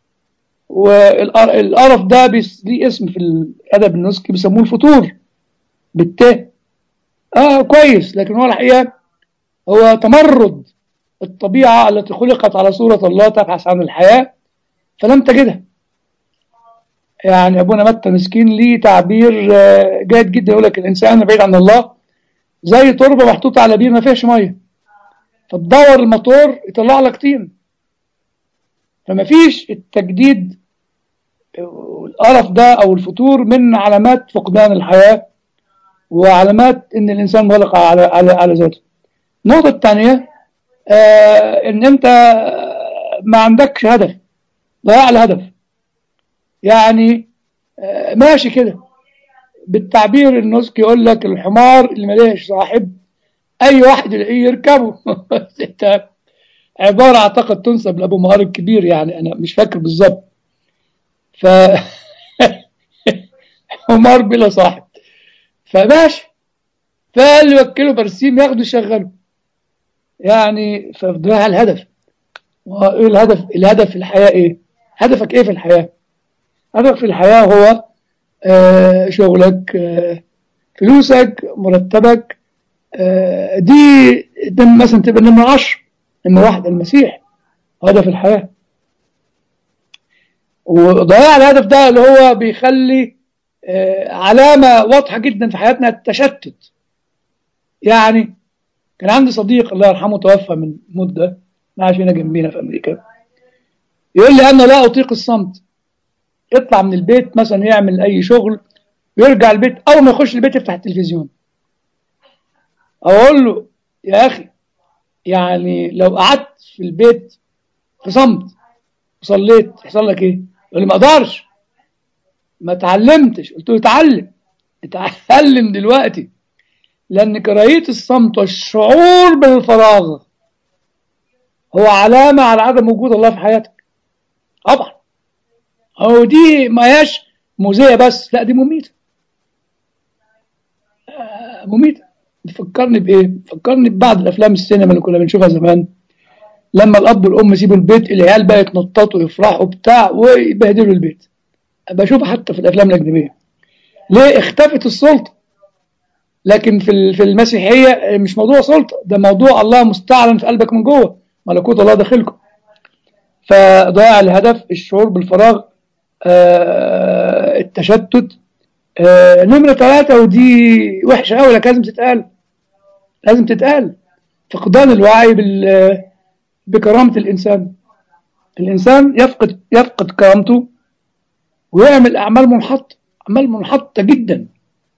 والقرف ده بيس- ليه اسم في الادب النسكي بيسموه الفتور بالتاء اه كويس لكن هو الحقيقة هو تمرد الطبيعة التي خلقت على صورة الله تبحث عن الحياة فلم تجدها يعني أبونا متى مسكين ليه تعبير آه، جيد جدا يقول لك الإنسان بعيد عن الله زي تربة محطوطة على بير ما فيهاش مية فتدور الموتور يطلع لك طين فما فيش التجديد القرف ده أو الفتور من علامات فقدان الحياة وعلامات إن الإنسان مغلق على على على ذاته النقطة الثانية آه إن أنت ما عندكش هدف ضياع الهدف يعني آه ماشي كده بالتعبير النسك يقول لك الحمار اللي مليش صاحب أي واحد يلاقيه يركبه أنت عبارة أعتقد تنسب لأبو مهار الكبير يعني أنا مش فاكر بالظبط ف حمار بلا صاحب فماشي فقال له وكله برسيم ياخده يشغله يعني فضيع الهدف وايه الهدف الهدف في الحياة ايه هدفك ايه في الحياة هدفك في الحياة هو آه شغلك آه فلوسك مرتبك آه دي ده مثلا تبقى نمرة عشر نمرة واحد المسيح هدف الحياة وضياع الهدف ده اللي هو بيخلي آه علامة واضحة جدا في حياتنا التشتت يعني كان عندي صديق الله يرحمه توفى من مدة عايش هنا جنبينا في أمريكا يقول لي أنا لا أطيق الصمت يطلع من البيت مثلا يعمل أي شغل ويرجع البيت أول ما يخش البيت يفتح التلفزيون أقول له يا أخي يعني لو قعدت في البيت في صمت وصليت يحصل لك إيه؟ يقول لي ما أقدرش ما اتعلمتش قلت له اتعلم اتعلم دلوقتي لأن كراهية الصمت والشعور بالفراغ هو علامة على عدم وجود الله في حياتك طبعا هو دي ما هياش مؤذية بس لا دي مميتة آه، مميتة بتفكرني بإيه؟ بتفكرني ببعض الأفلام السينما اللي كنا بنشوفها زمان لما الأب والأم يسيبوا البيت العيال بقى يتنططوا ويفرحوا بتاع ويبهدلوا البيت بشوفها حتى في الأفلام الأجنبية ليه اختفت السلطة لكن في ال- في المسيحية مش موضوع سلطة ده موضوع الله مستعلن في قلبك من جوه ملكوت الله داخلكم فضياع الهدف الشعور بالفراغ آه، التشتت آه، نمرة ثلاثة ودي وحشة أوي لكن لازم تتقال لازم تتقال فقدان الوعي بال بكرامة الإنسان الإنسان يفقد يفقد كرامته ويعمل أعمال منحطة أعمال منحطة جدا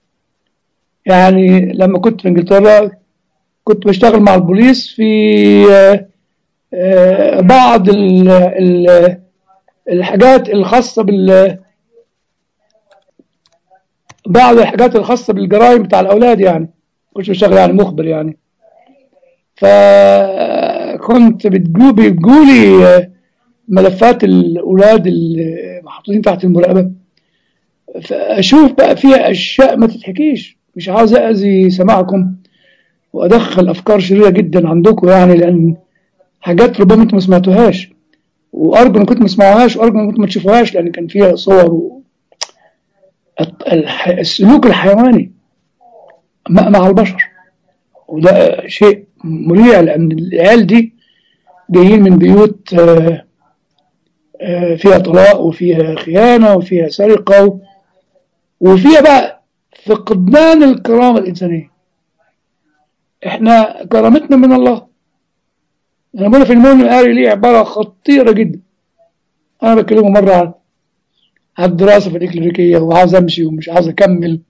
يعني لما كنت في إنجلترا كنت بشتغل مع البوليس في آه، آه، بعض ال- ال- الحاجات الخاصة بال بعض الحاجات الخاصة بالجرائم بتاع الأولاد يعني كنت بشتغل يعني مخبر يعني فكنت بتجو بيجولي آه، ملفات الأولاد اللي محطوطين تحت المراقبة فأشوف بقى فيها أشياء ما تتحكيش مش عاوز أذي سماعكم وأدخل أفكار شريرة جدا عندكم يعني لأن حاجات ربما أنتم ما سمعتوهاش وأرجو إن كنتم ما تسمعوهاش وأرجو إن كنتم ما تشوفوهاش لأن كان فيها صور و... الح- السلوك الحيواني مع مع البشر وده شيء مريع لأن العيال دي جايين من بيوت آه، آه، فيها طلاق وفيها خيانة وفيها سرقة و- وفيها بقى فقدان الكرامة الإنسانية احنا كرامتنا من الله انا بقول في المؤمن الآري ليه عبارة خطيرة جدا انا بكلمه مرة عن على الدراسة في الإكليريكية وعاوز أمشي ومش عاوز أكمل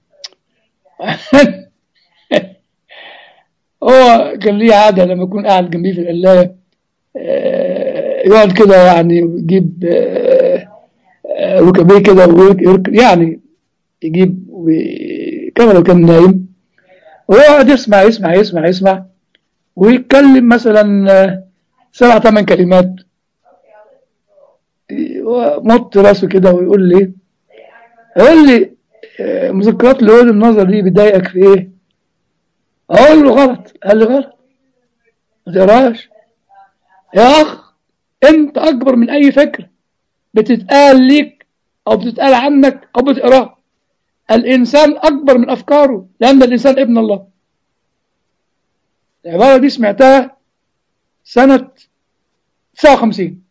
هو كان ليه عادة لما يكون قاعد جنبي في القلاية آه، يقعد كده يعني يجيب آه، آه، ركبيه كده ويركب يعني يجيب و- كما لو كان نايم ويقعد يسمع يسمع يسمع يسمع ويتكلم مثلا آه، سبع ثمان كلمات مط راسه كده ويقول لي يقول لي آه، مذكرات لوين النظر دي بتضايقك في ايه اقول له غلط قال لي غلط ما تقراش يا اخ انت اكبر من اي فكره بتتقال ليك او بتتقال عنك او بتقراها الانسان اكبر من افكاره لان الانسان ابن الله العباره دي سمعتها سنه 59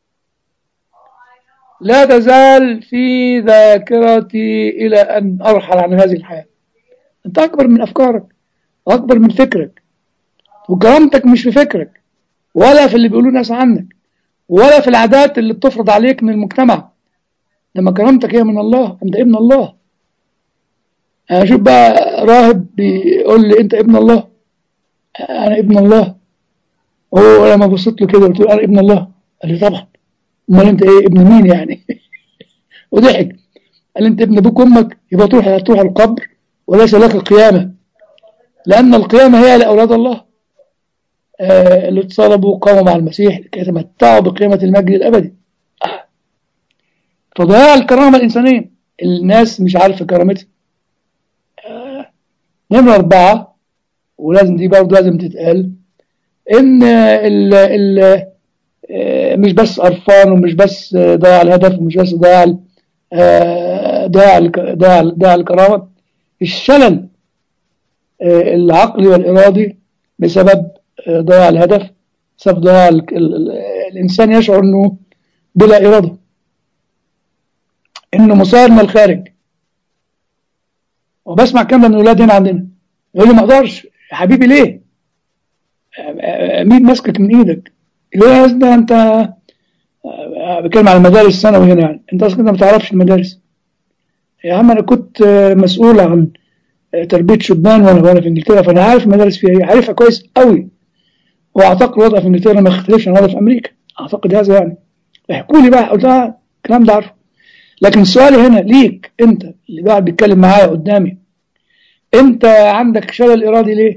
لا تزال في ذاكرتي إلى أن أرحل عن هذه الحياة أنت أكبر من أفكارك وأكبر من فكرك وكرامتك مش في فكرك ولا في اللي بيقولوه الناس عنك ولا في العادات اللي بتفرض عليك من المجتمع لما كرامتك هي من الله أنت ابن الله أنا أشوف بقى راهب بيقول لي أنت ابن الله أنا ابن الله هو لما بصيت له كده قلت له أنا ابن الله قال لي طبعا امال انت ايه ابن مين يعني وضحك قال انت ابن ابوك وامك يبقى تروح تروح القبر وليس لك قيامه لان القيامه هي لاولاد الله آه اللي اتصلبوا وقاموا مع المسيح لكي يتمتعوا بقيمه المجد الابدي آه. فضياع الكرامه الانسانيه الناس مش عارفه كرامتها آه. نمره اربعه ولازم دي برضه لازم تتقال ان ال ال مش بس قرفان ومش بس ضياع الهدف ومش بس ضياع ضياع ضياع ضياع الكرامه الشلل العقلي والارادي بسبب ضياع الهدف بسبب ضياع الانسان يشعر انه بلا اراده انه مسار من الخارج وبسمع كم من الاولاد هنا عندنا يقول لي ما اقدرش يا حبيبي ليه؟ مين ماسكك من ايدك؟ يا ده انت بتكلم على المدارس الثانوي هنا يعني انت اصلا ما بتعرفش المدارس يا عم انا كنت مسؤول عن تربيه شبان وانا وانا في انجلترا فانا عارف المدارس فيها ايه عارفها كويس قوي واعتقد الوضع في انجلترا ما يختلفش عن الوضع في امريكا اعتقد هذا يعني احكوا لي بقى قلت لها الكلام ده عارفه لكن السؤال هنا ليك انت اللي قاعد بيتكلم معايا قدامي انت عندك شلل ارادي ليه؟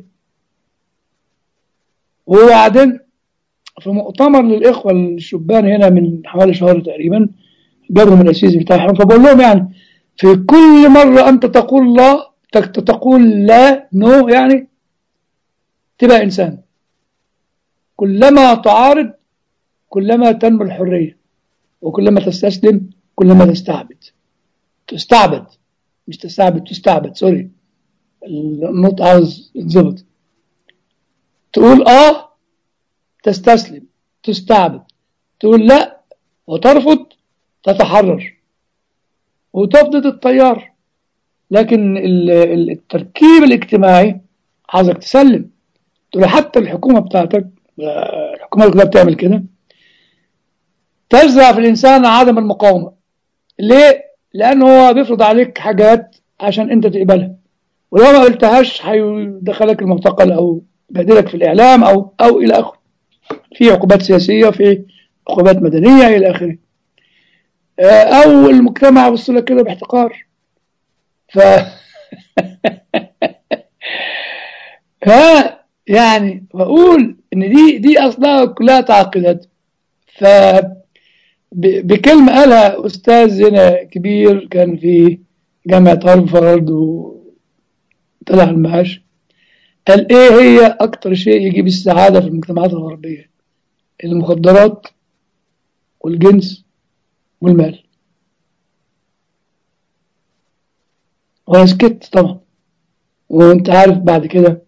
وبعدين في مؤتمر للإخوة الشبان هنا من حوالي شهر تقريبا جابوا من الأسيس بتاعهم فبقول لهم يعني في كل مرة أنت تقول لا تقول لا نو يعني تبقى إنسان كلما تعارض كلما تنمو الحرية وكلما تستسلم كلما تستعبد تستعبد مش تستعبد تستعبد سوري النطق عاوز يتظبط تقول اه تستسلم تستعبد تقول لا وترفض تتحرر وتفضل التيار لكن التركيب الاجتماعي عايزك تسلم تقول حتى الحكومة بتاعتك الحكومة اللي كلها بتعمل كده تزرع في الإنسان عدم المقاومة ليه؟ لأنه هو بيفرض عليك حاجات عشان أنت تقبلها ولو ما قلتهاش هيدخلك المعتقل أو يبهدلك في الإعلام أو أو إلى آخره في عقوبات سياسية في عقوبات مدنية إلى آخره أو المجتمع يبص لك كده باحتقار ف ها يعني بقول إن دي دي أصلها كلها تعقيدات ف بكلمة قالها أستاذ هنا كبير كان في جامعة هارفارد وطلع المعاش قال إيه هي أكتر شيء يجيب السعادة في المجتمعات الغربية المخدرات والجنس والمال وأنا سكت طبعا وأنت عارف بعد كده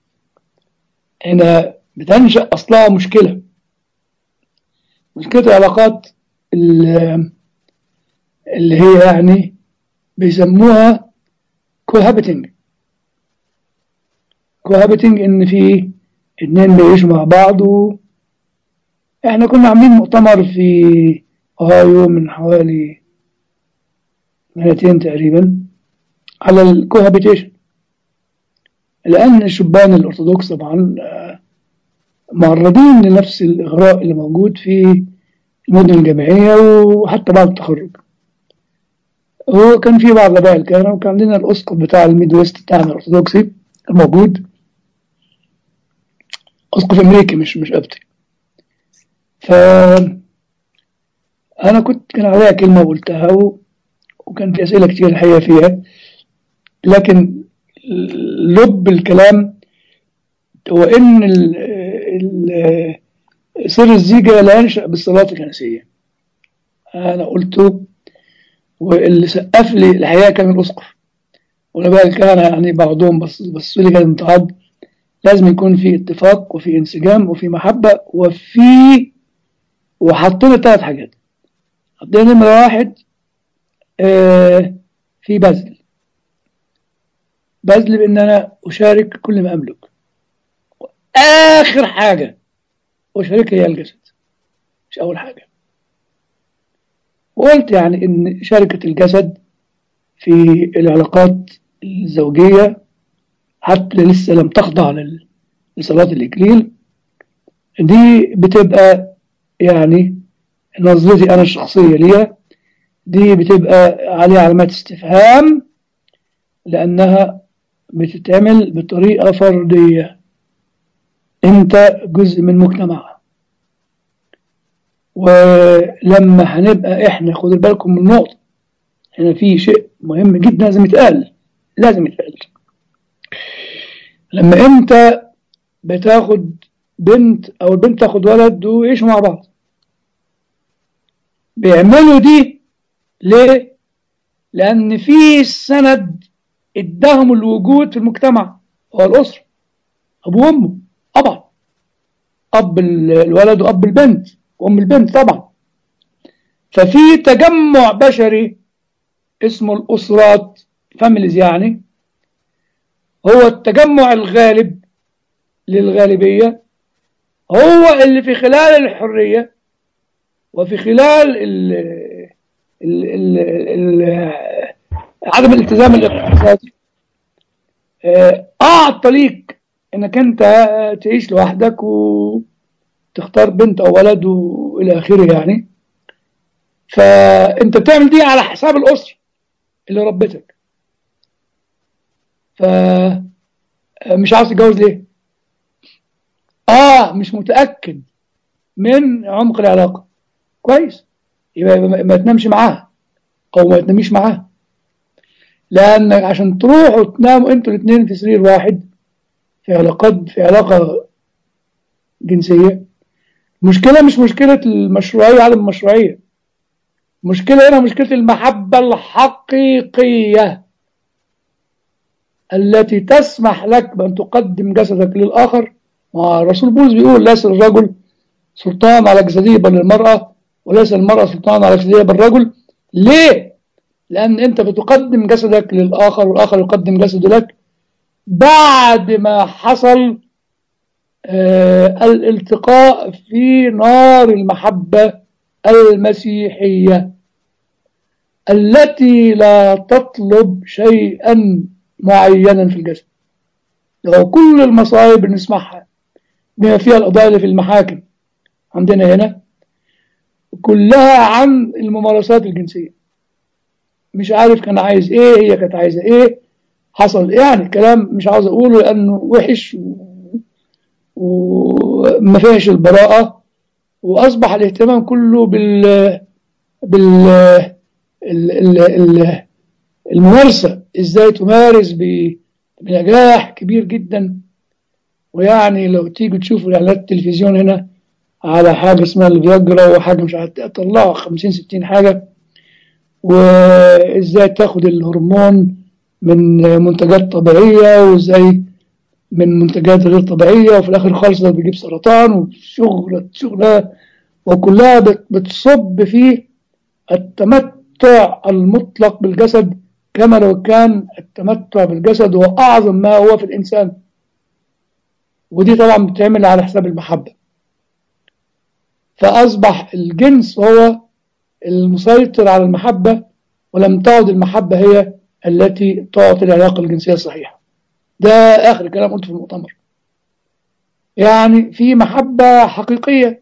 هنا بتنشأ أصلها مشكلة مشكلة العلاقات اللي هي يعني بيسموها cohabiting cohabiting ان في اتنين بيعيشوا مع بعض و... احنا كنا عاملين مؤتمر في اوهايو من حوالي سنتين تقريبا على الكوهابيتيشن لان الشبان الارثوذكس طبعا معرضين لنفس الاغراء اللي موجود في المدن الجامعية وحتى بعد التخرج وكان في بعض الآباء الكهنة وكان عندنا الأسقف بتاع الميد ويست بتاعنا الأرثوذكسي الموجود أسقف أمريكي مش مش قبطي ف أنا كنت كان عليها كلمة وقلتها و... وكان في أسئلة كتير الحقيقة فيها لكن لب الكلام هو إن ال ال سر الزيجة لا ينشأ بالصلاة الكنسية أنا قلته واللي سقف لي الحقيقة كان الأسقف وأنا بقى كان يعني بعضهم بس بس لي كان امتعاض لازم يكون في اتفاق وفي انسجام وفي محبة وفي وحطينا ثلاث حاجات حطينا نمرة واحد آه في بذل بذل بإن أنا أشارك كل ما أملك آخر حاجة أشاركها هي الجسد مش أول حاجة وقلت يعني إن شركة الجسد في العلاقات الزوجية حتى لسه لم تخضع لل- لصلاة الإكليل دي بتبقى يعني نظرتي أنا الشخصية ليها دي بتبقى عليها علامات استفهام لأنها بتتعمل بطريقة فردية أنت جزء من مجتمع ولما هنبقى إحنا خدوا بالكم من النقطة هنا في شيء مهم جدا لازم يتقال لازم يتقال لما أنت بتاخد بنت أو البنت تاخد ولد ويعيشوا مع بعض بيعملوا دي ليه؟ لأن في سند اداهم الوجود في المجتمع هو الأسرة أبوه وأمه طبعا أب ال- الولد وأب البنت وأم البنت طبعا ففي تجمع بشري اسمه الأسرات فاميليز يعني هو التجمع الغالب للغالبية هو اللي في خلال الحرية وفي خلال ال ال ال ال عدم الالتزام الاقتصادي آه، أعطى ليك إنك أنت تعيش لوحدك وتختار بنت أو ولد وإلى آخره يعني فأنت بتعمل دي على حساب الأسرة اللي ربتك فمش عاوز تتجوز ليه؟ آه مش متأكد من عمق العلاقة كويس يبقى يبقى ما ما تنامش معاها أو ما تناميش معاها لأن عشان تروحوا تناموا أنتوا الاثنين في سرير واحد في علاقات في علاقة جنسية المشكلة مش مشكلة المشروعية عدم المشروعية المشكلة هنا مشكلة المحبة الحقيقية التي تسمح لك بأن تقدم جسدك للآخر والرسول بولس بيقول ليس الرجل سلطان على جسده بل المرأة وليس المرأة سلطان على جسدها بل الرجل ليه؟ لأن أنت بتقدم جسدك للآخر والآخر يقدم جسده لك بعد ما حصل آه الالتقاء في نار المحبة المسيحية التي لا تطلب شيئا معينا في الجسد لو كل المصايب اللي نسمعها بما فيها القضايا اللي في المحاكم عندنا هنا كلها عن الممارسات الجنسية مش عارف كان عايز ايه هي كانت عايزة ايه حصل يعني كلام مش عاوز اقوله لانه وحش وما فيهش البراءة واصبح الاهتمام كله بال بال ال... ال... ال... الممارسة ازاي تمارس ب... بنجاح كبير جدا ويعني لو تيجوا تشوفوا اعلانات التلفزيون هنا على حاجة اسمها الفياجرا وحاجة مش عارف طلعوا 50 60 حاجة وازاي تاخد الهرمون من منتجات طبيعية وازاي من منتجات غير طبيعية وفي الاخر خالص ده بيجيب سرطان وشغلة شغلة وكلها بت- بتصب في التمتع المطلق بالجسد كما لو كان التمتع بالجسد هو أعظم ما هو في الإنسان ودي طبعا بتعمل على حساب المحبة فأصبح الجنس هو المسيطر على المحبة ولم تعد المحبة هي التي تعطي العلاقة الجنسية الصحيحة ده آخر كلام قلته في المؤتمر يعني في محبة حقيقية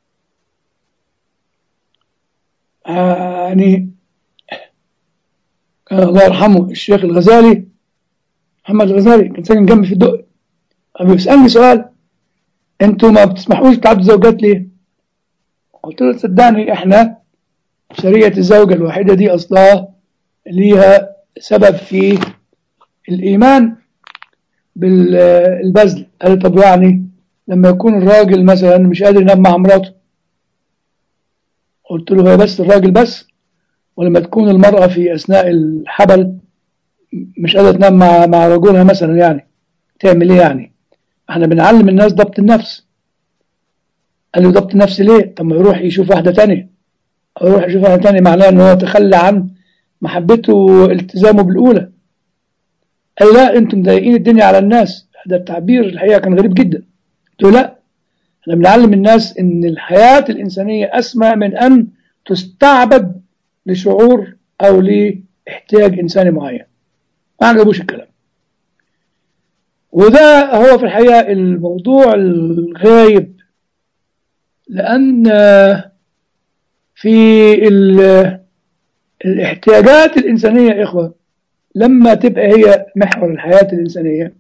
آه، يعني كان الله يرحمه الشيخ الغزالي محمد الغزالي كان ساكن جنبي في الدق كان بيسألني سؤال انتوا ما بتسمحوش تعدوا زوجات ليه؟ قلت له صدقني احنا شريعة الزوجة الواحدة دي أصلها ليها سبب في الإيمان بالبذل قال طب يعني لما يكون الراجل مثلا مش قادر ينام مع مراته قلت له هي بس الراجل بس ولما تكون المرأة في أثناء الحبل مش قادرة تنام مع مع رجلها مثلا يعني تعمل إيه يعني؟ احنا بنعلم الناس ضبط النفس قال لي ضبط النفس ليه؟ طب ما يروح يشوف واحدة تانية أو يروح يشوف واحدة تانية معناه إن هو تخلى عن محبته والتزامه بالأولى قال لا أنتم مضايقين الدنيا على الناس هذا التعبير الحقيقة كان غريب جدا قلت له لا احنا بنعلم الناس إن الحياة الإنسانية أسمى من أن تستعبد لشعور أو لاحتياج إنساني معين ما عجبوش الكلام وده هو في الحقيقة الموضوع الغايب لأن في الاحتياجات الإنسانية يا إخوة لما تبقى هي محور الحياة الإنسانية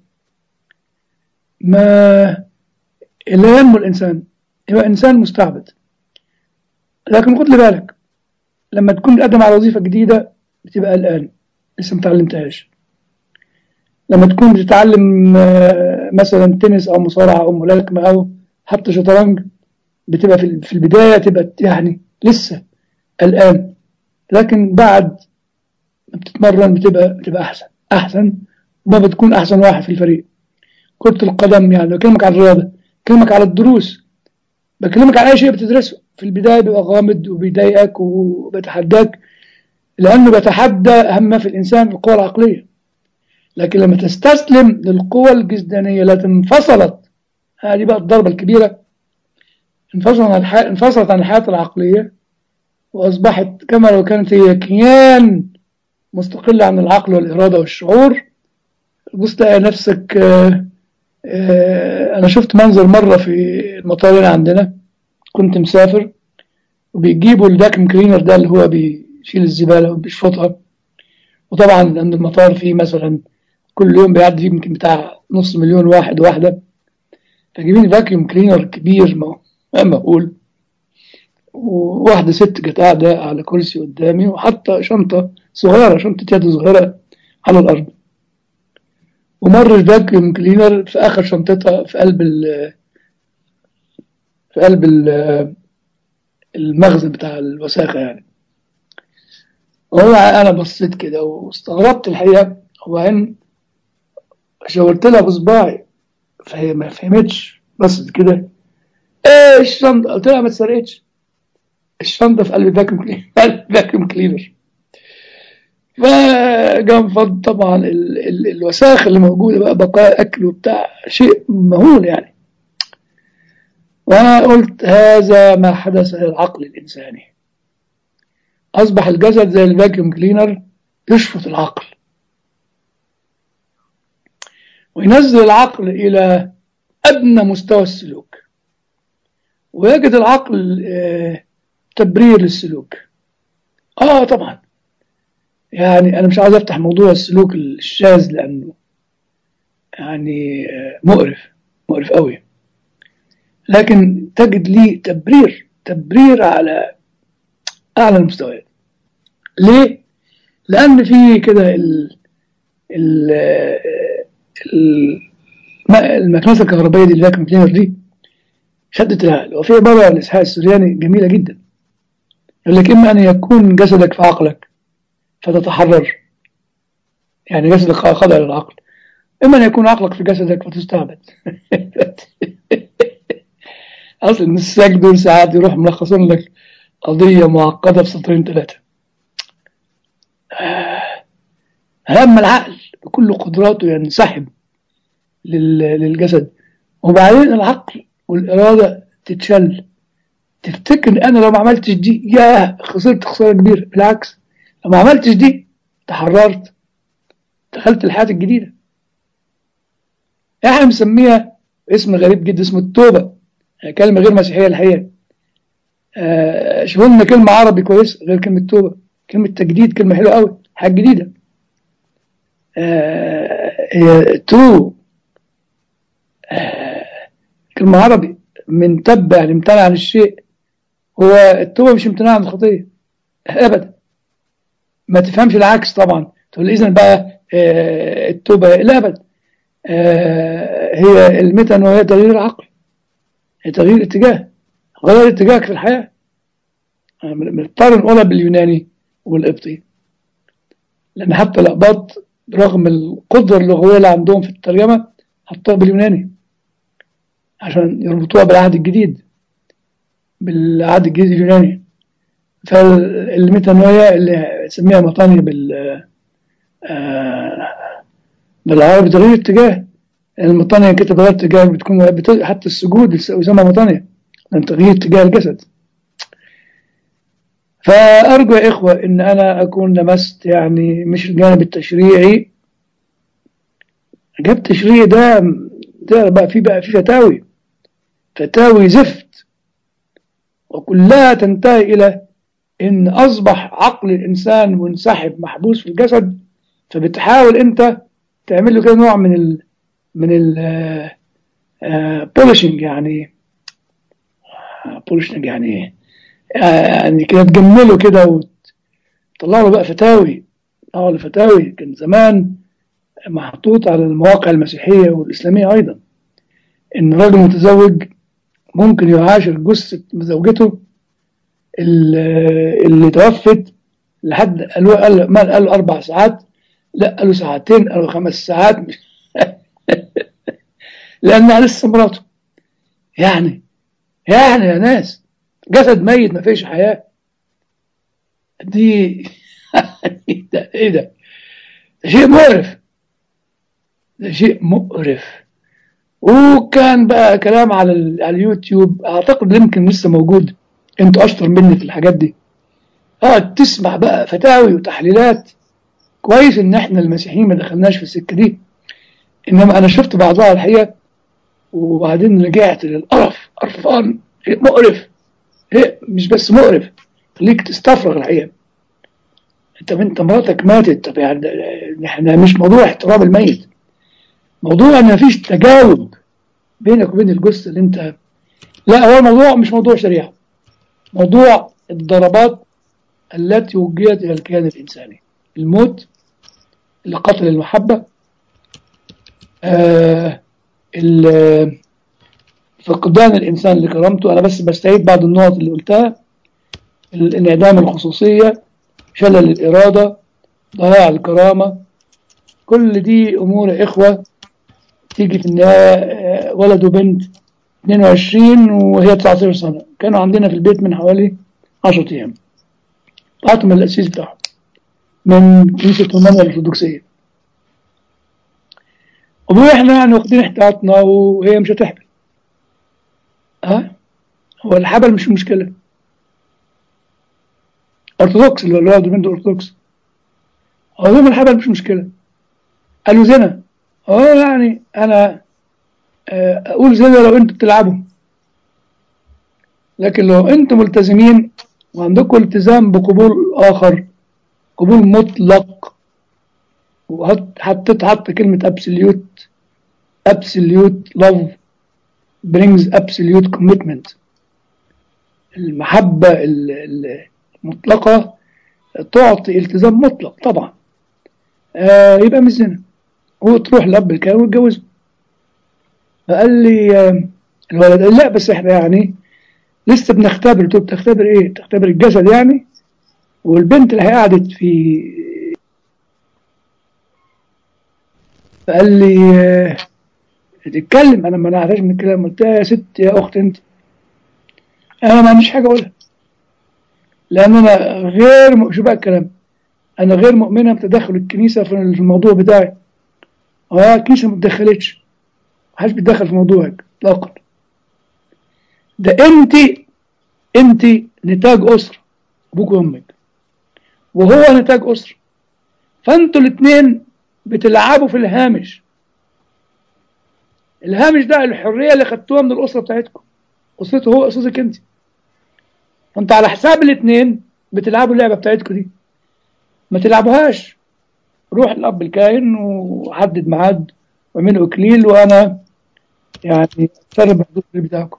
ما لا ينمو الإنسان يبقى إنسان مستعبد لكن خد لي بالك لما تكون بتقدم على وظيفة جديدة بتبقى قلقان لسه ما تعلمتهاش لما تكون بتتعلم مثلا تنس أو مصارعة أو ملاكمة أو حتى شطرنج بتبقى في البداية تبقى يعني لسه قلقان لكن بعد ما بتتمرن بتبقى بتبقى أحسن أحسن وما بتكون أحسن واحد في الفريق كرة القدم يعني بكلمك عن الرياضة بكلمك على الدروس بكلمك عن أي شيء بتدرسه في البداية بيبقى غامض وبيضايقك وبيتحداك لأنه بيتحدى أهم ما في الإنسان القوى العقلية لكن لما تستسلم للقوى الجسدانية التي انفصلت هذه بقى الضربة الكبيرة انفصلت عن الحياة انفصلت عن الحياة العقلية وأصبحت كما لو كانت هي كيان مستقل عن العقل والإرادة والشعور بص تلاقي نفسك آآ آآ أنا شفت منظر مرة في المطار هنا عندنا كنت مسافر وبيجيبوا الفاكيوم كلينر ده اللي هو بيشيل الزبالة وبيشفطها وطبعا عند المطار فيه مثلا كل يوم بيعدي فيه يمكن بتاع نص مليون واحد واحدة فجايبين فاكيوم كلينر كبير مهول وواحدة ست كانت قاعدة على كرسي قدامي وحاطة شنطة صغيرة شنطة يد صغيرة على الأرض ومر الفاكيوم كلينر في آخر شنطتها في قلب ال في قلب ال المخزن بتاع الوساخة يعني وهو أنا بصيت كده واستغربت الحقيقة وبعدين شاورت لها بصباعي فهي ما فهمتش بصت كده ايه الشنطة قلت لها ما اتسرقتش الشنطة في قلب الفاكيوم كلينر الفاكيوم كلينر فجاء فض طبعا ال ال الوساخ اللي موجودة بقى بقايا أكل وبتاع شيء مهول يعني وأنا قلت هذا ما حدث للعقل الإنساني أصبح الجسد زي الفاكيوم كلينر يشفط العقل وينزل العقل إلى أدنى مستوى السلوك ويجد العقل تبرير للسلوك آه طبعا يعني أنا مش عايز أفتح موضوع السلوك الشاذ لأنه يعني مقرف مقرف قوي لكن تجد لي تبرير تبرير على أعلى المستويات ليه؟ لأن في كده ال ال المكنسة الكهربائية دي اللي هي كلينر دي شدت العقل وفي عبارة الإسحاق السرياني جميلة جدا يقول لك إما أن يكون جسدك في عقلك فتتحرر يعني جسدك خاضع للعقل إما أن يكون عقلك في جسدك فتستعبد أصل النساك دول ساعات يروح ملخصون لك قضية معقدة في سطرين ثلاثة لما العقل بكل قدراته ينسحب للجسد وبعدين العقل والإرادة تتشل تفتكر أنا لو ما عملتش دي يا خسرت خسارة كبيرة بالعكس لو ما عملتش دي تحررت دخلت الحياة الجديدة احنا مسميها اسم غريب جدا اسمه التوبة كلمة غير مسيحية الحقيقة آه شوفوا لنا كلمة عربي كويس غير كلمة توبة كلمة تجديد كلمة حلوة قوي حاجة جديدة آه هي تو آه كلمة عربي من تب يعني امتنع عن الشيء هو التوبة مش امتناع عن الخطية أبدا ما تفهمش العكس طبعا تقول اذا بقى آه التوبه لا ابدا آه هي الميتانويا هي تغيير عقل هي تغيير اتجاه غير اتجاهك في الحياه بنضطر نقولها باليوناني والقبطي لان حتى الاقباط برغم القدره اللغويه اللي عندهم في الترجمه حطوها باليوناني عشان يربطوها بالعهد الجديد بالعهد الجديد اليوناني فالميتانويا اللي سميها مطانية بال آه بالعربي تغيير اتجاه المطانية كده تغير اتجاه بتكون بت... حتى السجود يسمى مطانية لأن تغيير اتجاه الجسد فأرجو يا إخوة إن أنا أكون لمست يعني مش الجانب التشريعي الجانب التشريعي ده ده بقى في بقى في فتاوي فتاوي زفت وكلها تنتهي إلى إن أصبح عقل الإنسان منسحب محبوس في الجسد فبتحاول أنت تعمل له كده نوع من ال من ال بولشنج يعني بولشنج يعني ايه؟ يعني كده تجمله كده وتطلع له بقى فتاوي اه الفتاوي كان زمان محطوط على المواقع المسيحية والإسلامية أيضا إن راجل متزوج ممكن يعاشر جثة زوجته اللي توفت لحد قالوا قال ما قالوا أربع ساعات لا قالوا ساعتين قالوا خمس ساعات مش لأنها لسه مراته يعني يعني يا ناس جسد ميت ما فيش حياة دي ايه ده ايه ده ده شيء مقرف ده شيء مقرف وكان بقى كلام على, على اليوتيوب اعتقد يمكن لسه موجود انت اشطر مني في الحاجات دي اه تسمع بقى فتاوي وتحليلات كويس ان احنا المسيحيين ما دخلناش في السكه دي انما انا شفت بعضها الحقيقه وبعدين رجعت للقرف قرفان مقرف هي مش بس مقرف خليك تستفرغ الحقيقه انت انت مراتك ماتت طب يعني احنا مش موضوع احترام الميت موضوع ان مفيش تجاوب بينك وبين الجثه اللي انت لا هو الموضوع مش موضوع شريعه موضوع الضربات التي وجهت الى الكيان الانساني الموت اللي قتل المحبه آه فقدان الانسان لكرامته انا بس بستعيد بعض النقط اللي قلتها انعدام الخصوصيه شلل الاراده ضياع الكرامه كل دي امور يا اخوه تيجي في النهايه ولد وبنت 22 وهي 19 سنه كانوا عندنا في البيت من حوالي 10 ايام طلعت من الاسيس بتاعهم من كنيسه رومانيا الارثوذكسيه واحنا يعني واخدين احتياطنا وهي مش هتحبل ها هو الحبل مش مشكله ارثوذكس اللي الولد من ارثوذكس هو الحبل مش مشكله قالوا زنا اه يعني انا اقول زنا لو انتوا بتلعبوا لكن لو انتم ملتزمين وعندكم التزام بقبول اخر قبول مطلق وحطيت حط كلمة absolute absolute love brings absolute commitment المحبة المطلقة تعطي التزام مطلق طبعا آه يبقى مش زنا وتروح لأب الكلام وتجوزه فقال لي آه الولد قال لا بس احنا يعني لسه بنختبر قلت له بتختبر ايه؟ بتختبر الجسد يعني والبنت اللي قعدت في فقال لي آه تتكلم انا ما نعرفش من الكلام قلت لها يا ست يا اخت انت انا ما عنديش حاجه اقولها لان انا غير م... شو بقى الكلام انا غير مؤمنه بتدخل الكنيسه في الموضوع بتاعي اه الكنيسه ما اتدخلتش محدش بيتدخل في موضوعك اطلاقا ده انت انت نتاج اسره ابوك وامك وهو نتاج اسره فانتوا الاثنين بتلعبوا في الهامش الهامش ده الحريه اللي خدتوها من الاسره بتاعتكم اسرته هو اسرتك انت فانت على حساب الاثنين بتلعبوا اللعبه بتاعتكم دي ما تلعبوهاش روح الاب الكاهن وحدد ميعاد واعملوا اكليل وانا يعني اتصرف بحدود بتاعكم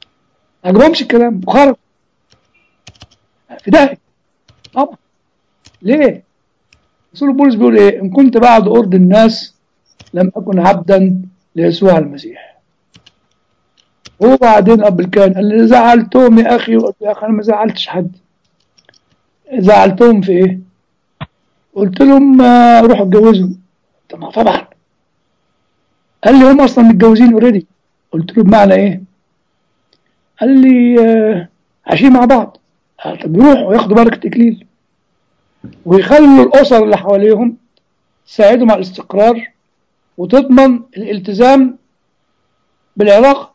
ما عجبهمش الكلام وخرج في داهيه طبعا ليه؟ رسول بولس بيقول ايه؟ ان كنت بعد ارض الناس لم اكن عبدا ليسوع المسيح. وبعدين اب الكان قال لي زعلتهم يا اخي قلت يا اخي انا ما زعلتش حد. زعلتهم في ايه؟ قلت لهم آه، روحوا اتجوزوا. طب ما طبعا. قال لي هم اصلا متجوزين اوريدي. قلت له بمعنى ايه؟ قال لي آه، عايشين مع بعض. آه، طب يروحوا ياخدوا بركه اكليل. ويخلوا الأسر اللي حواليهم تساعدهم على الاستقرار وتضمن الالتزام بالعلاقة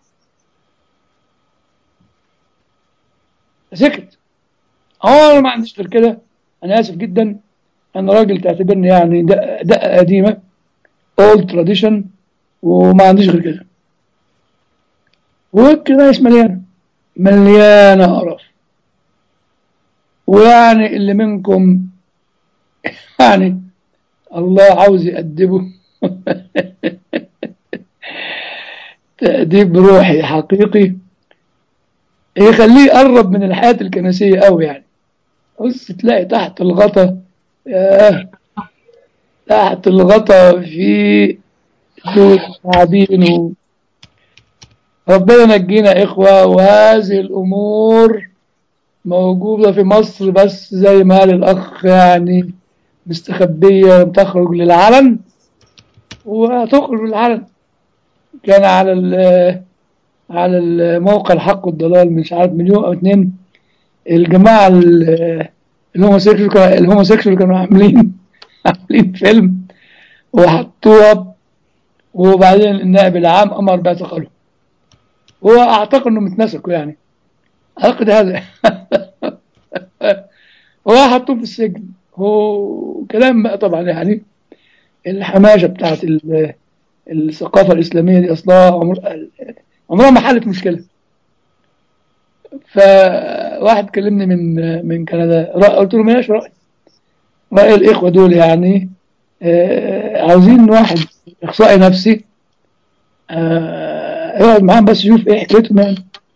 سكت اه انا ما عنديش غير كده انا اسف جدا انا راجل تعتبرني يعني دقة, دقة قديمة اولد تراديشن وما عنديش غير كده والكنايس مليانة مليانة قرف ويعني اللي منكم يعني الله عاوز يأدبه تأديب روحي حقيقي يخليه يقرب من الحياة الكنسية أوي يعني بص تلاقي تحت الغطا ياه تحت الغطا في دول تعبين و... ربنا نجينا إخوة وهذه الأمور موجودة في مصر بس زي ما قال الأخ يعني مستخبية تخرج للعلن وتخرج للعلن كان على ال على الموقع الحق والضلال مش عارف مليون أو اتنين الجماعة ال- الهوموسيكشوال كانوا- الهوموسيكشوال كانوا عاملين عاملين فيلم وحطوها وبعدين النائب العام أمر باعتقاله هو أعتقد إنه متمسكوا يعني أعتقد هذا هو حطوه في السجن هو كلام بقى طبعا يعني الحماشة بتاعت ال- الثقافة الإسلامية دي أصلها عمر عمرها ما حلت مشكلة فواحد كلمني من من كندا رأ- قلت له ماشي رأي رأي الإخوة دول يعني آه، عاوزين واحد إخصائي نفسي آه، يقعد معاهم بس يشوف إيه حكايتهم يعني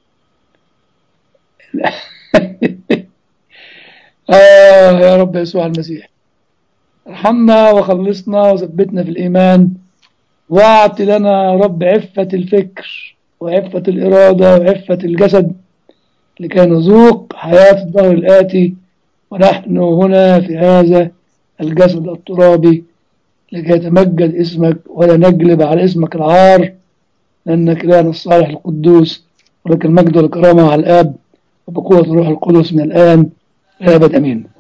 آه يا رب يسوع المسيح ارحمنا وخلصنا وثبتنا في الإيمان واعط لنا يا رب عفة الفكر وعفة الإرادة وعفة الجسد لكي نذوق حياة الدهر الآتي ونحن هنا في هذا الجسد الترابي لكي يتمجد اسمك ولا نجلب على اسمك العار لأنك إلهنا الصالح القدوس ولك المجد والكرامة على الآب وبقوة الروح القدس من الآن إلى أبد أمين